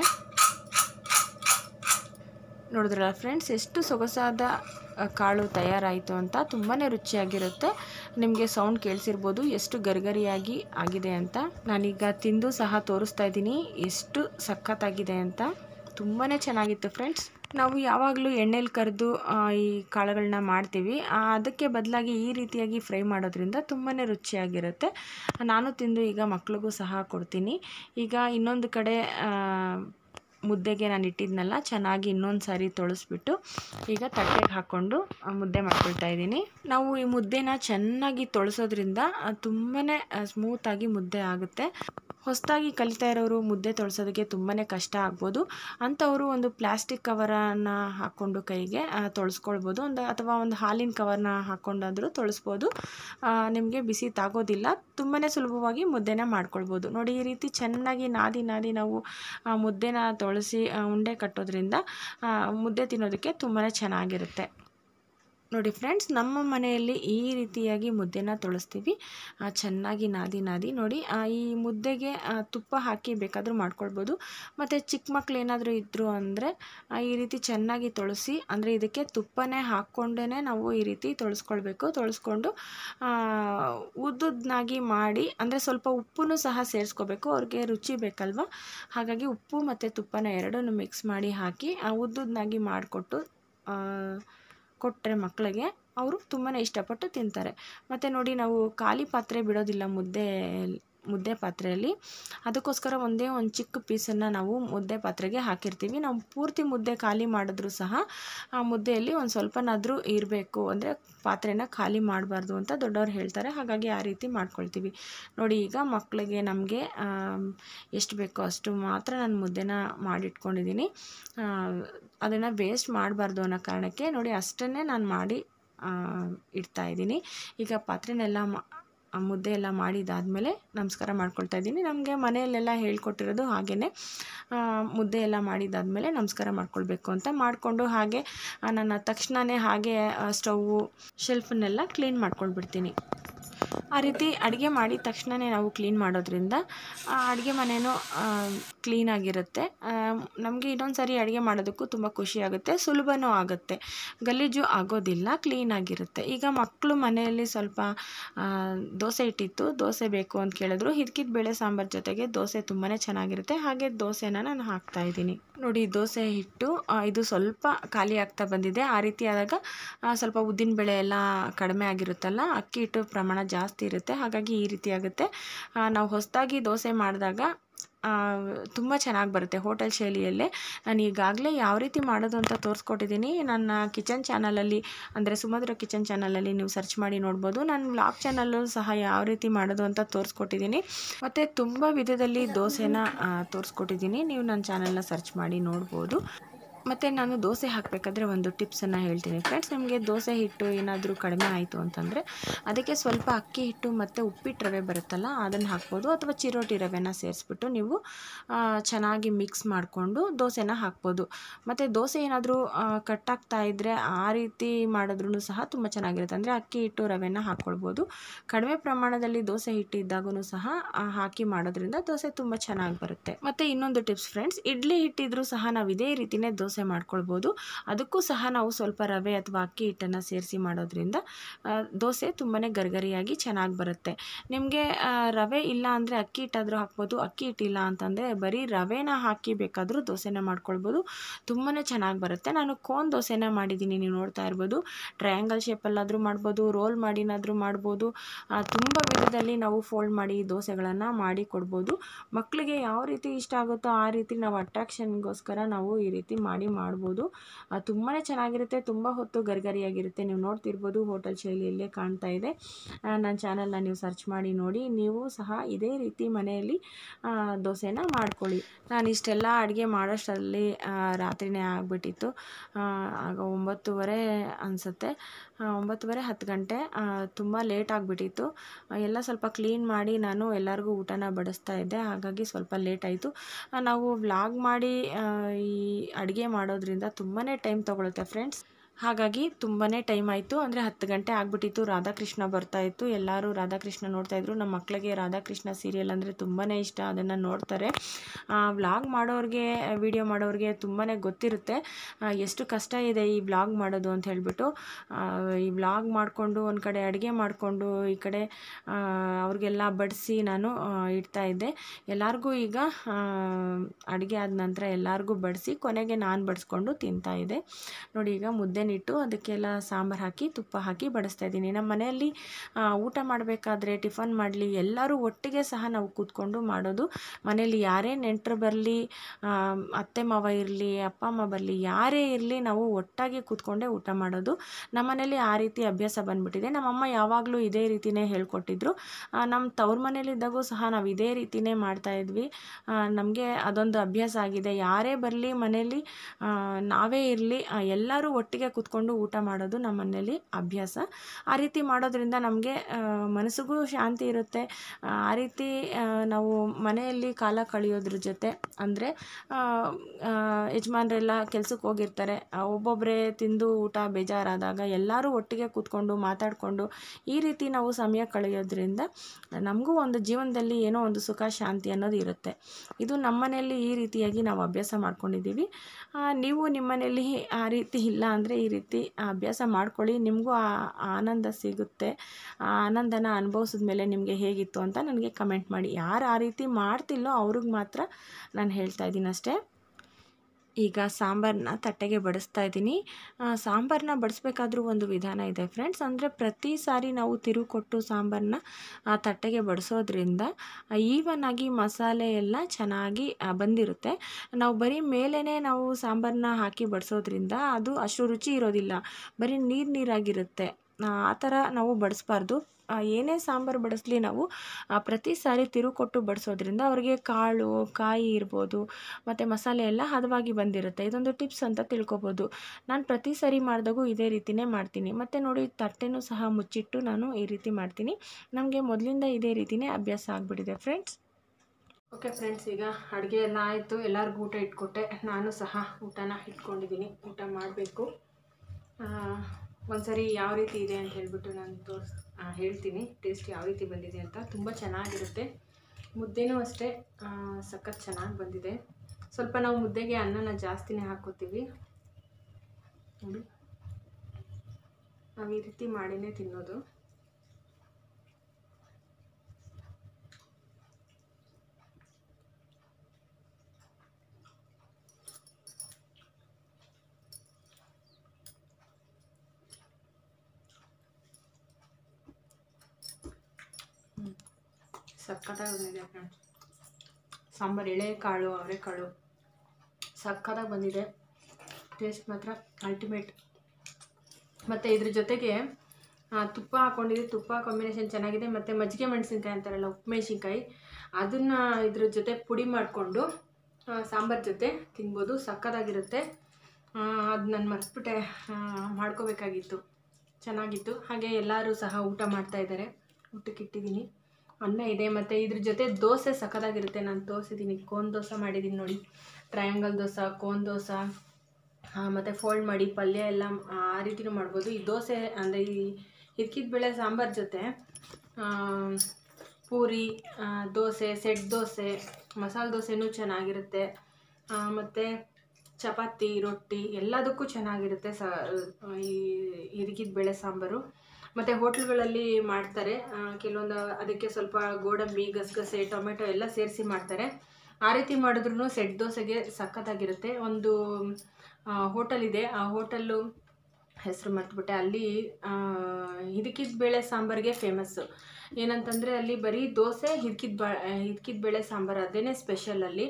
ನೋಡಿದ್ರಲ್ಲ ಫ್ರೆಂಡ್ಸ್ ಎಷ್ಟು ಸೊಗಸಾದ ಆ, ಕಾಳು ತಯಾರಾಯಿತು ಅಂತ ತುಂಬಾ ರುಚಿಯಾಗಿರುತ್ತೆ ನಿಮಗೆ ಸೌಂಡ್ ಕೇಳಿಸಿರ್ಬೋದು ಎಷ್ಟು ಗರಿಗರಿಯಾಗಿ ಆಗಿದೆ ಅಂತ ನಾನೀಗ ತಿಂದು ಸಹ ತೋರಿಸ್ತಾ ಇದ್ದೀನಿ ಎಷ್ಟು ಸಖತ್ತಾಗಿದೆ ಅಂತ ತುಂಬಾ ಚೆನ್ನಾಗಿತ್ತು ಫ್ರೆಂಡ್ಸ್ ನಾವು ಯಾವಾಗಲೂ ಎಣ್ಣೆಲಿ ಕರೆದು ಈ ಕಾಳುಗಳನ್ನ ಮಾಡ್ತೀವಿ ಆ, ಅದಕ್ಕೆ ಬದಲಾಗಿ ಈ ರೀತಿಯಾಗಿ ಫ್ರೈ ಮಾಡೋದ್ರಿಂದ ತುಂಬಾ ರುಚಿಯಾಗಿರುತ್ತೆ ನಾನು ತಿಂದು ಈಗ ಮಕ್ಳಿಗೂ ಸಹ ಕೊಡ್ತೀನಿ ಈಗ ಇನ್ನೊಂದು ಕಡೆ ಆ, ಮುದ್ದೆಗೆ ನಾನು ಇಟ್ಟಿದ್ನಲ್ಲ ಚೆನ್ನಾಗಿ ಇನ್ನೊಂದು ಸಾರಿ ತೊಳೆಸ್ಬಿಟ್ಟು ಈಗ ತಟ್ಟೆಗೆ ಹಾಕ್ಕೊಂಡು ಆ, ಮುದ್ದೆ ಮಾಡ್ಕೊಳ್ತಾ ಇದ್ದೀನಿ ನಾವು ಈ ಮುದ್ದೆನ ಚೆನ್ನಾಗಿ ತೊಳೆಸೋದ್ರಿಂದ ತುಂಬಾ ಸ್ಮೂತಾಗಿ ಮುದ್ದೆ ಆಗುತ್ತೆ ಹೊಸದಾಗಿ ಕಲಿತಾ ಇರೋರು ಮುದ್ದೆ ತೊಳ್ಸೋದಕ್ಕೆ ತುಂಬಾ ಕಷ್ಟ ಆಗ್ಬೋದು ಅಂಥವರು ಒಂದು ಪ್ಲಾಸ್ಟಿಕ್ ಕವರನ್ನು ಹಾಕ್ಕೊಂಡು ಕೈಗೆ ಆ, ತೊಳ್ಸ್ಕೊಳ್ಬೋದು ಒಂದು ಅಥವಾ ಒಂದು ಹಾಲಿನ ಕವರ್ನ ಹಾಕ್ಕೊಂಡಾದರೂ ತೊಳಸ್ಬೋದು ನಿಮಗೆ ಬಿಸಿ ತಾಗೋದಿಲ್ಲ ತುಂಬಾ ಸುಲಭವಾಗಿ ಮುದ್ದೆನ ಮಾಡ್ಕೊಳ್ಬೋದು ನೋಡಿ ಈ ರೀತಿ ಚೆನ್ನಾಗಿ ನಾದಿ ನಾದಿ ನಾವು ಆ, ಮುದ್ದೆನ ತೊಳಸಿ ಆ, ಉಂಡೆ ಕಟ್ಟೋದ್ರಿಂದ ಆ, ಮುದ್ದೆ ತಿನ್ನೋದಕ್ಕೆ ತುಂಬಾ ಚೆನ್ನಾಗಿರುತ್ತೆ ನೋಡಿ ಫ್ರೆಂಡ್ಸ್ ನಮ್ಮ ಮನೆಯಲ್ಲಿ ಈ ರೀತಿಯಾಗಿ ಮುದ್ದೆನ ತೊಳಸ್ತೀವಿ ಆ, ಚೆನ್ನಾಗಿ ನಾದಿ ನಾದಿ ನೋಡಿ ಆ, ಈ ಮುದ್ದೆಗೆ ಆ, ತುಪ್ಪ ಹಾಕಿ ಬೇಕಾದರೂ ಮಾಡ್ಕೊಳ್ಬೋದು ಮತ್ತು ಚಿಕ್ಕ ಮಕ್ಳು ಏನಾದರೂ ಇದ್ದರು ಅಂದರೆ ಈ ರೀತಿ ಚೆನ್ನಾಗಿ ತೊಳಸಿ ಅಂದರೆ ಇದಕ್ಕೆ ತುಪ್ಪನೇ ಹಾಕ್ಕೊಂಡೇ ನಾವು ಈ ರೀತಿ ತೊಳಸ್ಕೊಳ್ಬೇಕು ತೊಳಸ್ಕೊಂಡು ಉದ್ದುದ್ನಾಗಿ ಮಾಡಿ ಅಂದರೆ ಸ್ವಲ್ಪ ಉಪ್ಪನ್ನು ಸಹ ಸೇರಿಸ್ಕೋಬೇಕು ಅವ್ರಿಗೆ ರುಚಿ ಬೇಕಲ್ವ ಹಾಗಾಗಿ ಉಪ್ಪು ಮತ್ತು ತುಪ್ಪನ ಎರಡನ್ನೂ ಮಿಕ್ಸ್ ಮಾಡಿ ಹಾಕಿ ಆ ಉದ್ದುದ್ನಾಗಿ ಮಾಡಿಕೊಟ್ಟು ಕೊಟ್ಟರೆ ಮಕ್ಕಳಿಗೆ ಅವರು ತುಂಬಾ ಇಷ್ಟಪಟ್ಟು ತಿಂತಾರೆ ಮತ್ತು ನೋಡಿ ನಾವು ಖಾಲಿ ಪಾತ್ರೆ ಬಿಡೋದಿಲ್ಲ ಮುದ್ದೆ ಮುದ್ದೆ ಪಾತ್ರೆಯಲ್ಲಿ ಅದಕ್ಕೋಸ್ಕರ ಒಂದೇ ಒಂದು ಚಿಕ್ಕ ಪೀಸನ್ನು ನಾವು ಮುದ್ದೆ ಪಾತ್ರೆಗೆ ಹಾಕಿರ್ತೀವಿ ನಾವು ಪೂರ್ತಿ ಮುದ್ದೆ ಖಾಲಿ ಮಾಡಿದ್ರೂ ಸಹ ಆ ಮುದ್ದೆಯಲ್ಲಿ ಒಂದು ಸ್ವಲ್ಪನಾದರೂ ಇರಬೇಕು ಅಂದರೆ ಪಾತ್ರೆನ ಖಾಲಿ ಮಾಡಬಾರ್ದು ಅಂತ ದೊಡ್ಡವ್ರು ಹೇಳ್ತಾರೆ ಹಾಗಾಗಿ ಆ ರೀತಿ ಮಾಡ್ಕೊಳ್ತೀವಿ ನೋಡಿ ಈಗ ಮಕ್ಕಳಿಗೆ ನಮಗೆ ಎಷ್ಟು ಬೇಕೋ ಅಷ್ಟು ಮಾತ್ರ ನಾನು ಮುದ್ದೆನ ಮಾಡಿಟ್ಕೊಂಡಿದ್ದೀನಿ ಅದನ್ನು ವೇಸ್ಟ್ ಮಾಡಬಾರ್ದು ಅನ್ನೋ ಕಾರಣಕ್ಕೆ ನೋಡಿ ಅಷ್ಟನ್ನೇ ನಾನು ಮಾಡಿ ಆ, ಇಡ್ತಾ ಇದ್ದೀನಿ ಈಗ ಪಾತ್ರೆನೆಲ್ಲ ಮಾ ಆ ಮುದ್ದೆ ಎಲ್ಲ ಮಾಡಿದಾದಮೇಲೆ ನಮಸ್ಕಾರ ಮಾಡ್ಕೊಳ್ತಾ ಇದ್ದೀನಿ ನಮಗೆ ಮನೆಯಲ್ಲೆಲ್ಲ ಹೇಳ್ಕೊಟ್ಟಿರೋದು ಹಾಗೆಯೇ ಮುದ್ದೆ ಎಲ್ಲ ಮಾಡಿದಾದಮೇಲೆ ನಮಸ್ಕಾರ ಮಾಡ್ಕೊಳ್ಬೇಕು ಅಂತ ಮಾಡಿಕೊಂಡು ಹಾಗೆ ಆ, ನನ್ನ ತಕ್ಷಣವೇ ಹಾಗೆ ಸ್ಟೌವು ಶೆಲ್ಫನ್ನೆಲ್ಲ ಕ್ಲೀನ್ ಮಾಡ್ಕೊಂಡ್ಬಿಡ್ತೀನಿ ಆ ರೀತಿ ಅಡುಗೆ ಮಾಡಿದ ತಕ್ಷಣವೇ ನಾವು ಕ್ಲೀನ್ ಮಾಡೋದ್ರಿಂದ ಅಡುಗೆ ಮನೆಯೂ ಕ್ಲೀನಾಗಿರುತ್ತೆ ನಮಗೆ ಇನ್ನೊಂದು ಸಾರಿ ಅಡುಗೆ ಮಾಡೋದಕ್ಕೂ ತುಂಬ ಖುಷಿಯಾಗುತ್ತೆ ಸುಲಭನೂ ಆಗುತ್ತೆ ಗಲೀಜು ಆಗೋದಿಲ್ಲ ಕ್ಲೀನಾಗಿರುತ್ತೆ ಈಗ ಮಕ್ಕಳು ಮನೆಯಲ್ಲಿ ಸ್ವಲ್ಪ ಆ, ದೋಸೆ ಇಟ್ಟಿತ್ತು ದೋಸೆ ಬೇಕು ಅಂತ ಕೇಳಿದ್ರು ಹಿದ್ಕಿದ ಬೇಳೆ ಸಾಂಬಾರು ಜೊತೆಗೆ ದೋಸೆ ತುಂಬಾ ಚೆನ್ನಾಗಿರುತ್ತೆ ಹಾಗೆ ದೋಸೆನ ನಾನು ಹಾಕ್ತಾ ಇದ್ದೀನಿ ನೋಡಿ ದೋಸೆ ಹಿಟ್ಟು ಆ, ಇದು ಸ್ವಲ್ಪ ಖಾಲಿ ಆಗ್ತಾ ಬಂದಿದೆ ಆ ರೀತಿ ಆದಾಗ ಆ, ಸ್ವಲ್ಪ ಉದ್ದಿನ ಬೇಳೆ ಎಲ್ಲ ಕಡಿಮೆ ಆಗಿರುತ್ತಲ್ಲ ಅಕ್ಕಿ ಹಿಟ್ಟು ಪ್ರಮಾಣ ಜಾಸ್ತಿ ಇರುತ್ತೆ ಹಾಗಾಗಿ ಈ ರೀತಿ ಆಗುತ್ತೆ ಆ, ನಾವು ಹೊಸದಾಗಿ ದೋಸೆ ಮಾಡಿದಾಗ ತುಂಬ ಚೆನ್ನಾಗಿ ಬರುತ್ತೆ ಹೋಟೆಲ್ ಶೈಲಿಯಲ್ಲೇ ನಾನು ಈಗಾಗಲೇ ಯಾವ ರೀತಿ ಮಾಡೋದು ಅಂತ ತೋರಿಸ್ಕೊಟ್ಟಿದ್ದೀನಿ ನನ್ನ ಕಿಚನ್ ಚಾನಲಲ್ಲಿ ಅಂದರೆ ಸುಮಧುರ ಕಿಚನ್ ಚಾನಲಲ್ಲಿ ನೀವು ಸರ್ಚ್ ಮಾಡಿ ನೋಡ್ಬೋದು ನಾನು ವ್ಲಾಗ್ ಚಾನಲ್ಲು ಸಹ ಯಾವ ರೀತಿ ಮಾಡೋದು ಅಂತ ತೋರಿಸ್ಕೊಟ್ಟಿದ್ದೀನಿ ಮತ್ತು ತುಂಬ ವಿಧದಲ್ಲಿ ದೋಸೆನ ಆ, ತೋರಿಸ್ಕೊಟ್ಟಿದ್ದೀನಿ ನೀವು ನನ್ನ ಚಾನಲ್ನ ಸರ್ಚ್ ಮಾಡಿ ನೋಡ್ಬೋದು ಮತ್ತು ನಾನು ದೋಸೆ ಹಾಕಬೇಕಾದ್ರೆ ಒಂದು ಟಿಪ್ಸನ್ನು ಹೇಳ್ತೀನಿ ಫ್ರೆಂಡ್ಸ್ ನಿಮಗೆ ದೋಸೆ ಹಿಟ್ಟು ಏನಾದರೂ ಕಡಿಮೆ ಆಯಿತು ಅಂತಂದರೆ ಅದಕ್ಕೆ ಸ್ವಲ್ಪ ಅಕ್ಕಿ ಹಿಟ್ಟು ಮತ್ತು ಉಪ್ಪಿಟ್ಟು ರವೆ ಬರುತ್ತಲ್ಲ ಅದನ್ನು ಹಾಕ್ಬೋದು ಅಥವಾ ಚಿರೋಟಿ ರವೆನ ಸೇರಿಸ್ಬಿಟ್ಟು ನೀವು ಆ, ಚೆನ್ನಾಗಿ ಮಿಕ್ಸ್ ಮಾಡಿಕೊಂಡು ದೋಸೆನ ಹಾಕ್ಬೋದು ಮತ್ತು ದೋಸೆ ಏನಾದರೂ ಕಟ್ಟಾಗ್ತಾ ಇದ್ದರೆ ಆ ರೀತಿ ಮಾಡಿದ್ರೂ ಸಹ ತುಂಬ ಚೆನ್ನಾಗಿರುತ್ತೆ ಅಂದರೆ ಅಕ್ಕಿ ಹಿಟ್ಟು ರವೆನ ಹಾಕ್ಕೊಳ್ಬೋದು ಕಡಿಮೆ ಪ್ರಮಾಣದಲ್ಲಿ ದೋಸೆ ಹಿಟ್ಟು ಇದ್ದಾಗೂ ಸಹ ಆ, ಹಾಕಿ ಮಾಡೋದ್ರಿಂದ ದೋಸೆ ತುಂಬ ಚೆನ್ನಾಗಿ ಬರುತ್ತೆ ಮತ್ತು ಇನ್ನೊಂದು ಟಿಪ್ಸ್ ಫ್ರೆಂಡ್ಸ್ ಇಡ್ಲಿ ಹಿಟ್ಟಿದ್ರೂ ಸಹ ನಾವು ಇದೇ ರೀತಿಯೇ ದೋಸೆ ಮಾಡ್ಕೊಳ್ಬೋದು ಅದಕ್ಕೂ ಸಹ ನಾವು ಸ್ವಲ್ಪ ರವೆ ಅಥವಾ ಅಕ್ಕಿ ಹಿಟ್ಟನ್ನು ಸೇರಿಸಿ ಮಾಡೋದ್ರಿಂದ ಆ, ದೋಸೆ ತುಂಬಾ ಗರಿಗರಿಯಾಗಿ ಚೆನ್ನಾಗಿ ಬರುತ್ತೆ ನಿಮಗೆ ರವೆ ಇಲ್ಲ ಅಂದರೆ ಅಕ್ಕಿ ಹಿಟ್ಟಾದರೂ ಹಾಕ್ಬೋದು ಅಕ್ಕಿ ಹಿಟ್ಟಿಲ್ಲ ಅಂತಂದರೆ ಬರೀ ರವೆನ ಹಾಕಿ ಬೇಕಾದರೂ ದೋಸೆನ ಮಾಡ್ಕೊಳ್ಬೋದು ತುಂಬಾ ಚೆನ್ನಾಗಿ ಬರುತ್ತೆ ನಾನು ಕೋನ್ ದೋಸೆನ ಮಾಡಿದ್ದೀನಿ ನೀವು ನೋಡ್ತಾ ಇರ್ಬೋದು ಟ್ರಯಾಂಗಲ್ ಶೇಪಲ್ಲಾದರೂ ಮಾಡ್ಬೋದು ರೋಲ್ ಮಾಡಿನಾದರೂ ಮಾಡ್ಬೋದು ಆ, ತುಂಬ ವಿಧದಲ್ಲಿ ನಾವು ಫೋಲ್ಡ್ ಮಾಡಿ ದೋಸೆಗಳನ್ನು ಮಾಡಿ ಕೊಡ್ಬೋದು ಮಕ್ಕಳಿಗೆ ಯಾವ ರೀತಿ ಇಷ್ಟ ಆಗುತ್ತೋ ಆ ರೀತಿ ನಾವು ಅಟ್ರಾಕ್ಷನ್ಗೋಸ್ಕರ ನಾವು ಈ ರೀತಿ ಮಾಡಿ ಮಾಡಿ ಮಾಡ್ಬೋದು ತುಂಬಾ ಚೆನ್ನಾಗಿರುತ್ತೆ ತುಂಬ ಹೊತ್ತು ಗರಿಗರಿಯಾಗಿರುತ್ತೆ ನೀವು ನೋಡ್ತಿರ್ಬೋದು ಹೋಟೆಲ್ ಶೈಲಿಯಲ್ಲೇ ಕಾಣ್ತಾ ಇದೆ ನನ್ನ ಚಾನಲ್ನ ನೀವು ಸರ್ಚ್ ಮಾಡಿ ನೋಡಿ ನೀವು ಸಹ ಇದೇ ರೀತಿ ಮನೆಯಲ್ಲಿ ಆ, ದೋಸೆನ ಮಾಡ್ಕೊಳ್ಳಿ ನಾನು ಇಷ್ಟೆಲ್ಲ ಅಡುಗೆ ಮಾಡೋಷ್ಟರಲ್ಲಿ ಆ, ರಾತ್ರಿನೇ ಆಗಿಬಿಟ್ಟಿತ್ತು ಆಗ ಒಂಬತ್ತುವರೆ ಅನಿಸುತ್ತೆ ಒಂಬತ್ತುವರೆ ಹತ್ತು ಗಂಟೆ ತುಂಬ ಲೇಟ್ ಆಗಿಬಿಟ್ಟಿತ್ತು ಎಲ್ಲ ಸ್ವಲ್ಪ ಕ್ಲೀನ್ ಮಾಡಿ ನಾನು ಎಲ್ಲರಿಗೂ ಊಟನ ಬಡಿಸ್ತಾ ಇದ್ದೆ ಹಾಗಾಗಿ ಸ್ವಲ್ಪ ಲೇಟ್ ಆಯಿತು ನಾವು ವ್ಲಾಗ್ ಮಾಡಿ ಆ, ಈ ಅಡುಗೆ ಮಾಡೋದ್ರಿಂದ ತುಂಬಾ ಟೈಮ್ ತೊಗೊಳುತ್ತೆ ಫ್ರೆಂಡ್ಸ್ ಹಾಗಾಗಿ ತುಂಬಾ ಟೈಮ್ ಆಯಿತು ಅಂದರೆ ಹತ್ತು ಗಂಟೆ ಆಗಿಬಿಟ್ಟಿತ್ತು ರಾಧಾಕೃಷ್ಣ ಬರ್ತಾ ಇತ್ತು ಎಲ್ಲರೂ ರಾಧಾಕೃಷ್ಣ ನೋಡ್ತಾಯಿದ್ರು ನಮ್ಮ ಮಕ್ಕಳಿಗೆ ರಾಧಾಕೃಷ್ಣ ಸೀರಿಯಲ್ ಅಂದರೆ ತುಂಬಾ ಇಷ್ಟ ಅದನ್ನು ನೋಡ್ತಾರೆ ವ್ಲಾಗ್ ಮಾಡೋರಿಗೆ ವಿಡಿಯೋ ಮಾಡೋರಿಗೆ ತುಂಬಾ ಗೊತ್ತಿರುತ್ತೆ ಆ, ಎಷ್ಟು ಕಷ್ಟ ಇದೆ ಈ ವ್ಲಾಗ್ ಮಾಡೋದು ಅಂತ ಹೇಳಿಬಿಟ್ಟು ಈ ವ್ಲಾಗ್ ಮಾಡಿಕೊಂಡು ಒಂದು ಕಡೆ ಅಡುಗೆ ಮಾಡಿಕೊಂಡು ಈ ಕಡೆ ಆ, ಅವ್ರಿಗೆಲ್ಲ ಬಡಿಸಿ ನಾನು ಆ, ಇಡ್ತಾ ಇದ್ದೆ ಎಲ್ಲರಿಗೂ ಈಗ ಅಡುಗೆ ಆದ ನಂತರ ಎಲ್ಲರಿಗೂ ಬಡಿಸಿ ಕೊನೆಗೆ ನಾನು ಬಡಿಸ್ಕೊಂಡು ತಿಂತಾ ಇದ್ದೆ ನೋಡಿ ಈಗ ಮುದ್ದೆನಿಟ್ಟು ಅದಕ್ಕೆಲ್ಲ ಸಾಂಬಾರು ಹಾಕಿ ತುಪ್ಪ ಹಾಕಿ ಬಡಿಸ್ತಾ ಇದ್ದೀನಿ ನಮ್ಮ ಮನೆಯಲ್ಲಿ ಆ, ಊಟ ಮಾಡಬೇಕಾದ್ರೆ ಟಿಫನ್ ಮಾಡಲಿ ಎಲ್ಲರೂ ಒಟ್ಟಿಗೆ ಸಹ ನಾವು ಕೂತ್ಕೊಂಡು ಮಾಡೋದು ಮನೆಯಲ್ಲಿ ಯಾರೇ ನೆಂಟರು ಬರಲಿ ಅತ್ತೆ ಮಾವ ಇರಲಿ ಅಪ್ಪ ಅಮ್ಮ ಬರಲಿ ಯಾರೇ ಇರಲಿ ನಾವು ಒಟ್ಟಾಗಿ ಕೂತ್ಕೊಂಡೇ ಊಟ ಮಾಡೋದು ನಮ್ಮ ಮನೇಲಿ ಆ ರೀತಿ ಅಭ್ಯಾಸ ಬಂದ್ಬಿಟ್ಟಿದೆ ನಮ್ಮಮ್ಮ ಯಾವಾಗಲೂ ಇದೇ ರೀತಿನೇ ಹೇಳ್ಕೊಟ್ಟಿದ್ರು ಆ, ನಮ್ಮ ತವ್ರ ಮನೇಲಿದ್ದಾಗೂ ಸಹ ನಾವು ಇದೇ ರೀತಿನೇ ಮಾಡ್ತಾ ಇದ್ವಿ ನಮಗೆ ಅದೊಂದು ಅಭ್ಯಾಸ ಆಗಿದೆ ಯಾರೇ ಬರಲಿ ಮನೇಲಿ ಆ, ನಾವೇ ಇರಲಿ ಎಲ್ಲರೂ ಒಟ್ಟಿಗೆ ಕೂತ್ಕೊಂಡು ಊಟ ಮಾಡೋದು ನಮ್ಮ ಮನೇಲಿ ಅಭ್ಯಾಸ ಆ ರೀತಿ ಮಾಡೋದ್ರಿಂದ ನಮಗೆ ಮನಸ್ಸಿಗೂ ಶಾಂತಿ ಇರುತ್ತೆ ಆ, ಆ ರೀತಿ ಆ, ನಾವು ಮನೆಯಲ್ಲಿ ಕಾಲ ಕಳೆಯೋದ್ರ ಜೊತೆ ಅಂದರೆ ಯಜಮಾನ್ರೆಲ್ಲ ಕೆಲ್ಸಕ್ಕೆ ಹೋಗಿರ್ತಾರೆ ಆ, ಒಬ್ಬೊಬ್ಬರೇ ತಿಂದು ಊಟ ಬೇಜಾರಾದಾಗ ಎಲ್ಲರೂ ಒಟ್ಟಿಗೆ ಕೂತ್ಕೊಂಡು ಮಾತಾಡಿಕೊಂಡು ಈ ರೀತಿ ನಾವು ಸಮಯ ಕಳೆಯೋದ್ರಿಂದ ನಮಗೂ ಒಂದು ಜೀವನದಲ್ಲಿ ಏನೋ ಒಂದು ಸುಖ ಶಾಂತಿ ಅನ್ನೋದು ಇರುತ್ತೆ ಇದು ನಮ್ಮ ಮನೆಯಲ್ಲಿ ಈ ರೀತಿಯಾಗಿ ನಾವು ಅಭ್ಯಾಸ ಮಾಡ್ಕೊಂಡಿದ್ದೀವಿ ಆ, ನೀವು ನಿಮ್ಮ ಮನೆಯಲ್ಲಿ ಆ ರೀತಿ ಇಲ್ಲ ಅಂದರೆ ಈ ರೀತಿ ಅಭ್ಯಾಸ ಮಾಡ್ಕೊಳ್ಳಿ ನಿಮಗೂ ಆ ಆ ಆನಂದ ಸಿಗುತ್ತೆ ಆ ಆನಂದನ ಅನುಭವಿಸಿದ ಮೇಲೆ ನಿಮಗೆ ಹೇಗಿತ್ತು ಅಂತ ನನಗೆ ಕಮೆಂಟ್ ಮಾಡಿ ಯಾರು ಆ ರೀತಿ ಮಾಡ್ತಿಲ್ಲೋ ಅವ್ರಿಗೆ ಮಾತ್ರ ನಾನು ಹೇಳ್ತಾ ಇದ್ದೀನಿ ಅಷ್ಟೇ ಈಗ ಸಾಂಬಾರನ್ನ ತಟ್ಟೆಗೆ ಬಡಿಸ್ತಾ ಇದ್ದೀನಿ ಸಾಂಬಾರನ್ನ ಬಡಿಸ್ಬೇಕಾದ್ರೂ ಒಂದು ವಿಧಾನ ಇದೆ ಫ್ರೆಂಡ್ಸ್ ಅಂದರೆ ಪ್ರತಿ ಸಾರಿ ನಾವು ತಿರುವು ಕೊಟ್ಟು ಸಾಂಬಾರನ್ನ ಆ, ತಟ್ಟೆಗೆ ಬಡಿಸೋದ್ರಿಂದ ಈವನ್ ಆಗಿ ಮಸಾಲೆ ಎಲ್ಲ ಚೆನ್ನಾಗಿ ಆ, ಬಂದಿರುತ್ತೆ ನಾವು ಬರೀ ಮೇಲೇ ನಾವು ಸಾಂಬಾರನ್ನ ಹಾಕಿ ಬಡಿಸೋದ್ರಿಂದ ಅದು ಅಷ್ಟು ರುಚಿ ಇರೋದಿಲ್ಲ ಬರೀ ನೀರು ನೀರಾಗಿರುತ್ತೆ ಆ ಆ ಥರ ನಾವು ಬಡಿಸ್ಬಾರ್ದು ಆ, ಏನೇ ಸಾಂಬಾರು ಬಡಿಸ್ಲಿ ನಾವು ಆ, ಪ್ರತಿ ಸಾರಿ ತಿರುವು ಕೊಟ್ಟು ಬಡಿಸೋದ್ರಿಂದ ಅವ್ರಿಗೆ ಕಾಳು ಕಾಯಿ ಇರ್ಬೋದು ಮತ್ತು ಮಸಾಲೆ ಎಲ್ಲ ಹದವಾಗಿ ಬಂದಿರುತ್ತೆ ಇದೊಂದು ಟಿಪ್ಸ್ ಅಂತ ತಿಳ್ಕೊಬೋದು ನಾನು ಪ್ರತಿ ಸರಿ ಮಾಡಿದಾಗೂ ಇದೇ ರೀತಿನೇ ಮಾಡ್ತೀನಿ ಮತ್ತು ನೋಡಿ ತಟ್ಟೆನೂ ಸಹ ಮುಚ್ಚಿಟ್ಟು ನಾನು ಈ ರೀತಿ ಮಾಡ್ತೀನಿ ನಮಗೆ ಮೊದಲಿಂದ ಇದೇ ರೀತಿನೇ ಅಭ್ಯಾಸ ಆಗಿಬಿಟ್ಟಿದೆ ಫ್ರೆಂಡ್ಸ್ ಓಕೆ ಫ್ರೆಂಡ್ಸ್ ಈಗ ಅಡುಗೆ ಎಲ್ಲ ಆಯಿತು ಎಲ್ಲರಿಗೂ ಊಟ ಇಟ್ಕೊಟ್ಟೆ ನಾನು ಸಹ ಊಟನ ಇಟ್ಕೊಂಡಿದ್ದೀನಿ ಊಟ ಮಾಡಬೇಕು ಒಂದ್ಸರಿ ಯಾವ ರೀತಿ ಇದೆ ಅಂತ ಹೇಳ್ಬಿಟ್ಟು ನಾನು ತೋರಿಸ್ ಆ, ಹೇಳ್ತೀನಿ ಟೇಸ್ಟ್ ಯಾವ ರೀತಿ ಬಂದಿದೆ ಅಂತ ತುಂಬ ಚೆನ್ನಾಗಿರುತ್ತೆ ಮುದ್ದೆನೂ ಅಷ್ಟೇ ಆ, ಸಖತ್ ಚೆನ್ನಾಗಿ ಬಂದಿದೆ ಸ್ವಲ್ಪ ನಾವು ಮುದ್ದೆಗೆ ಅನ್ನನ ಜಾಸ್ತಿನೇ ಹಾಕೋತೀವಿ ನೋಡಿ ನಾವು ಈ ರೀತಿ ಮಾಡಿನೇ ತಿನ್ನೋದು ಸಖತ್ತಾಗಿ ಬಂದಿದೆ ಫ್ರೆಂಡ್ಸ್ ಸಾಂಬಾರು ಎಳೆಕಾಳು ಅವರೆಕಾಳು ಸಖತ್ತಾಗಿ ಬಂದಿದೆ ಟೇಸ್ಟ್ ಮಾತ್ರ ಅಲ್ಟಿಮೇಟ್ ಮತ್ತು ಇದ್ರ ಜೊತೆಗೆ ಆ, ತುಪ್ಪ ಹಾಕ್ಕೊಂಡಿದ್ದು ತುಪ್ಪ ಕಾಂಬಿನೇಷನ್ ಚೆನ್ನಾಗಿದೆ ಮತ್ತು ಮಜ್ಜಿಗೆ ಮೆಣಸಿನ್ಕಾಯಿ ಅಂತಾರಲ್ಲ ಉಪ್ಪು ಮೆಣಸಿನ್ಕಾಯಿ ಅದನ್ನು ಇದ್ರ ಜೊತೆ ಪುಡಿ ಮಾಡಿಕೊಂಡು ಸಾಂಬಾರು ಜೊತೆ ತಿನ್ಬೋದು ಸಖತ್ತಾಗಿರುತ್ತೆ ಅದು ನಾನು ಮರ್ತ್ಬಿಟ್ಟೆ ಮಾಡ್ಕೋಬೇಕಾಗಿತ್ತು ಚೆನ್ನಾಗಿತ್ತು ಹಾಗೆ ಎಲ್ಲರೂ ಸಹ ಊಟ ಮಾಡ್ತಾ ಇದ್ದಾರೆ ಊಟಕ್ಕೆ ಇಟ್ಟಿದ್ದೀನಿ ಅನ್ನ ಇದೆ ಮತ್ತು ಇದ್ರ ಜೊತೆ ದೋಸೆ ಸಖತ್ತಾಗಿರುತ್ತೆ ನಾನು ತೋರಿಸಿದ್ದೀನಿ ಕೋನ್ ದೋಸೆ ಮಾಡಿದ್ದೀನಿ ನೋಡಿ ಟ್ರಯಾಂಗಲ್ ದೋಸೆ ಕೋನ್ ದೋಸೆ ಮತ್ತು ಫೋಲ್ಡ್ ಮಾಡಿ ಪಲ್ಯ ಎಲ್ಲ ಆ ರೀತಿನೂ ಮಾಡ್ಬೋದು ಈ ದೋಸೆ ಅಂದರೆ ಈ ಹಿರ್ಕಿದ ಬೇಳೆ ಸಾಂಬಾರು ಜೊತೆ ಆ, ಪೂರಿ ಆ, ದೋಸೆ ಸೆಟ್ ದೋಸೆ ಮಸಾಲೆ ದೋಸೆನೂ ಚೆನ್ನಾಗಿರುತ್ತೆ ಮತ್ತು ಚಪಾತಿ ರೊಟ್ಟಿ ಎಲ್ಲದಕ್ಕೂ ಚೆನ್ನಾಗಿರುತ್ತೆ ಸ ಈ ಹಿರಿಕಿದ ಬೇಳೆ ಸಾಂಬಾರು ಮತ್ತು ಹೋಟ್ಲ್ಗಳಲ್ಲಿ ಮಾಡ್ತಾರೆ ಆ, ಕೆಲವೊಂದು ಅದಕ್ಕೆ ಸ್ವಲ್ಪ ಗೋಡಂಬಿ ಗಸಗಸೆ ಟೊಮೆಟೊ ಎಲ್ಲ ಸೇರಿಸಿ ಮಾಡ್ತಾರೆ ಆ ರೀತಿ ಮಾಡಿದ್ರೂ ಸೆಟ್ ದೋಸೆಗೆ ಸಖತ್ತಾಗಿರುತ್ತೆ ಒಂದು ಹೋಟೆಲ್ ಇದೆ ಆ ಹೋಟೆಲ್ಲು ಹೆಸರು ಮರ್ತುಬಿಟ್ಟೆ ಅಲ್ಲಿ ಹಿದಕಿದ ಬೇಳೆ ಸಾಂಬಾರಿಗೆ ಫೇಮಸ್ಸು ಏನಂತಂದರೆ ಅಲ್ಲಿ ಬರೀ ದೋಸೆ ಹಿದಕಿದ ಬಾ ಹಿದಕಿದ ಬೇಳೆ ಸಾಂಬಾರು ಅದೇನೇ ಸ್ಪೆಷಲ್ ಅಲ್ಲಿ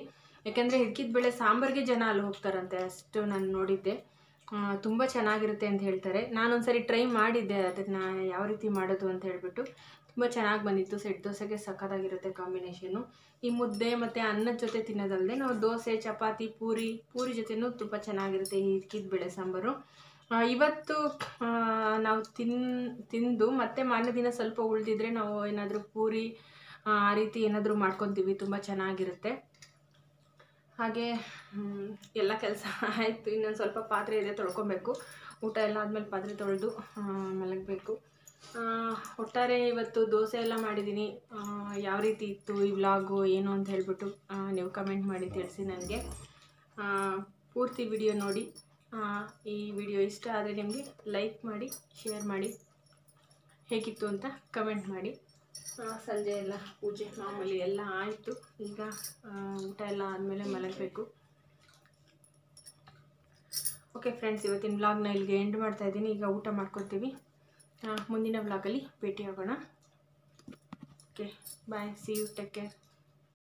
ಯಾಕಂದರೆ ಹಿಕ್ಕಿದ ಬೇಳೆ ಸಾಂಬಾರಿಗೆ ಜನ ಅಲ್ಲಿ ಹೋಗ್ತಾರಂತೆ ಅಷ್ಟು ನಾನು ನೋಡಿದ್ದೆ ತುಂಬ ಚೆನ್ನಾಗಿರುತ್ತೆ ಅಂತ ಹೇಳ್ತಾರೆ ನಾನೊಂದ್ಸರಿ ಟ್ರೈ ಮಾಡಿದ್ದೆ ಅದನ್ನು ಯಾವ ರೀತಿ ಮಾಡೋದು ಅಂತ ಹೇಳ್ಬಿಟ್ಟು ತುಂಬ ಚೆನ್ನಾಗಿ ಬಂದಿತ್ತು ಸೆಟ್ ದೋಸೆಗೆ ಸಖತ್ತಾಗಿರುತ್ತೆ ಕಾಂಬಿನೇಷನು ಈ ಮುದ್ದೆ ಮತ್ತು ಅನ್ನದ ಜೊತೆ ತಿನ್ನೋದಲ್ಲದೆ ನಾವು ದೋಸೆ ಚಪಾತಿ ಪೂರಿ ಪೂರಿ ಜೊತೆನೂ ತುಂಬ ಚೆನ್ನಾಗಿರುತ್ತೆ ಈ ಹಿಕ್ಕಿದ ಬೇಳೆ ಸಾಂಬಾರು ಆ, ಇವತ್ತು ಆ, ನಾವು ತಿನ್ ತಿಂದು ಮತ್ತೆ ಮಾರನೇ ದಿನ ಸ್ವಲ್ಪ ಉಳಿದಿದ್ರೆ ನಾವು ಏನಾದರೂ ಪೂರಿ ಆ ಆ ರೀತಿ ಏನಾದರೂ ಮಾಡ್ಕೊತೀವಿ ತುಂಬ ಚೆನ್ನಾಗಿರುತ್ತೆ ಹಾಗೆ ಹ್ಮ್, ಎಲ್ಲ ಕೆಲಸ ಆಯಿತು ಇನ್ನೊಂದು ಸ್ವಲ್ಪ ಪಾತ್ರೆ ಇದೆ ತೊಳ್ಕೊಬೇಕು ಊಟ ಎಲ್ಲ ಆದಮೇಲೆ ಪಾತ್ರೆ ತೊಳೆದು ಮಲಗಬೇಕು ಒಟ್ಟಾರೆ ಇವತ್ತು ದೋಸೆ ಎಲ್ಲ ಮಾಡಿದ್ದೀನಿ ಆ, ಯಾವ ರೀತಿ ಇತ್ತು ಈ ವ್ಲಾಗು ಏನು ಅಂತ ಹೇಳ್ಬಿಟ್ಟು ಆ, ನೀವು ಕಮೆಂಟ್ ಮಾಡಿ ತಿಳಿಸಿ ನನಗೆ ಪೂರ್ತಿ ವಿಡಿಯೋ ನೋಡಿ ಆ, ಈ ವಿಡಿಯೋ ಇಷ್ಟ ಆದರೆ ನಿಮಗೆ ಲೈಕ್ ಮಾಡಿ ಶೇರ್ ಮಾಡಿ ಹೇಗಿತ್ತು ಅಂತ ಕಮೆಂಟ್ ಮಾಡಿ ಆ, ಸಂಜೆ ಎಲ್ಲ ಪೂಜೆ ಮಾಮೂಲಿ ಎಲ್ಲ ಆಯಿತು ಈಗ ಆ, ಊಟ ಎಲ್ಲ ಆದಮೇಲೆ ಮಲಗಬೇಕು ಓಕೆ ಫ್ರೆಂಡ್ಸ್ ಇವತ್ತಿನ ವ್ಲಾಗ್ನ ಇಲ್ಲಿಗೆ ಎಂಡ್ ಮಾಡ್ತಾ ಇದ್ದೀನಿ ಈಗ ಊಟ ಮಾಡ್ಕೊತೀವಿ ಆ, ಮುಂದಿನ ವ್ಲಾಗಲ್ಲಿ ಭೇಟಿ ಆಗೋಣ okay bye see you take care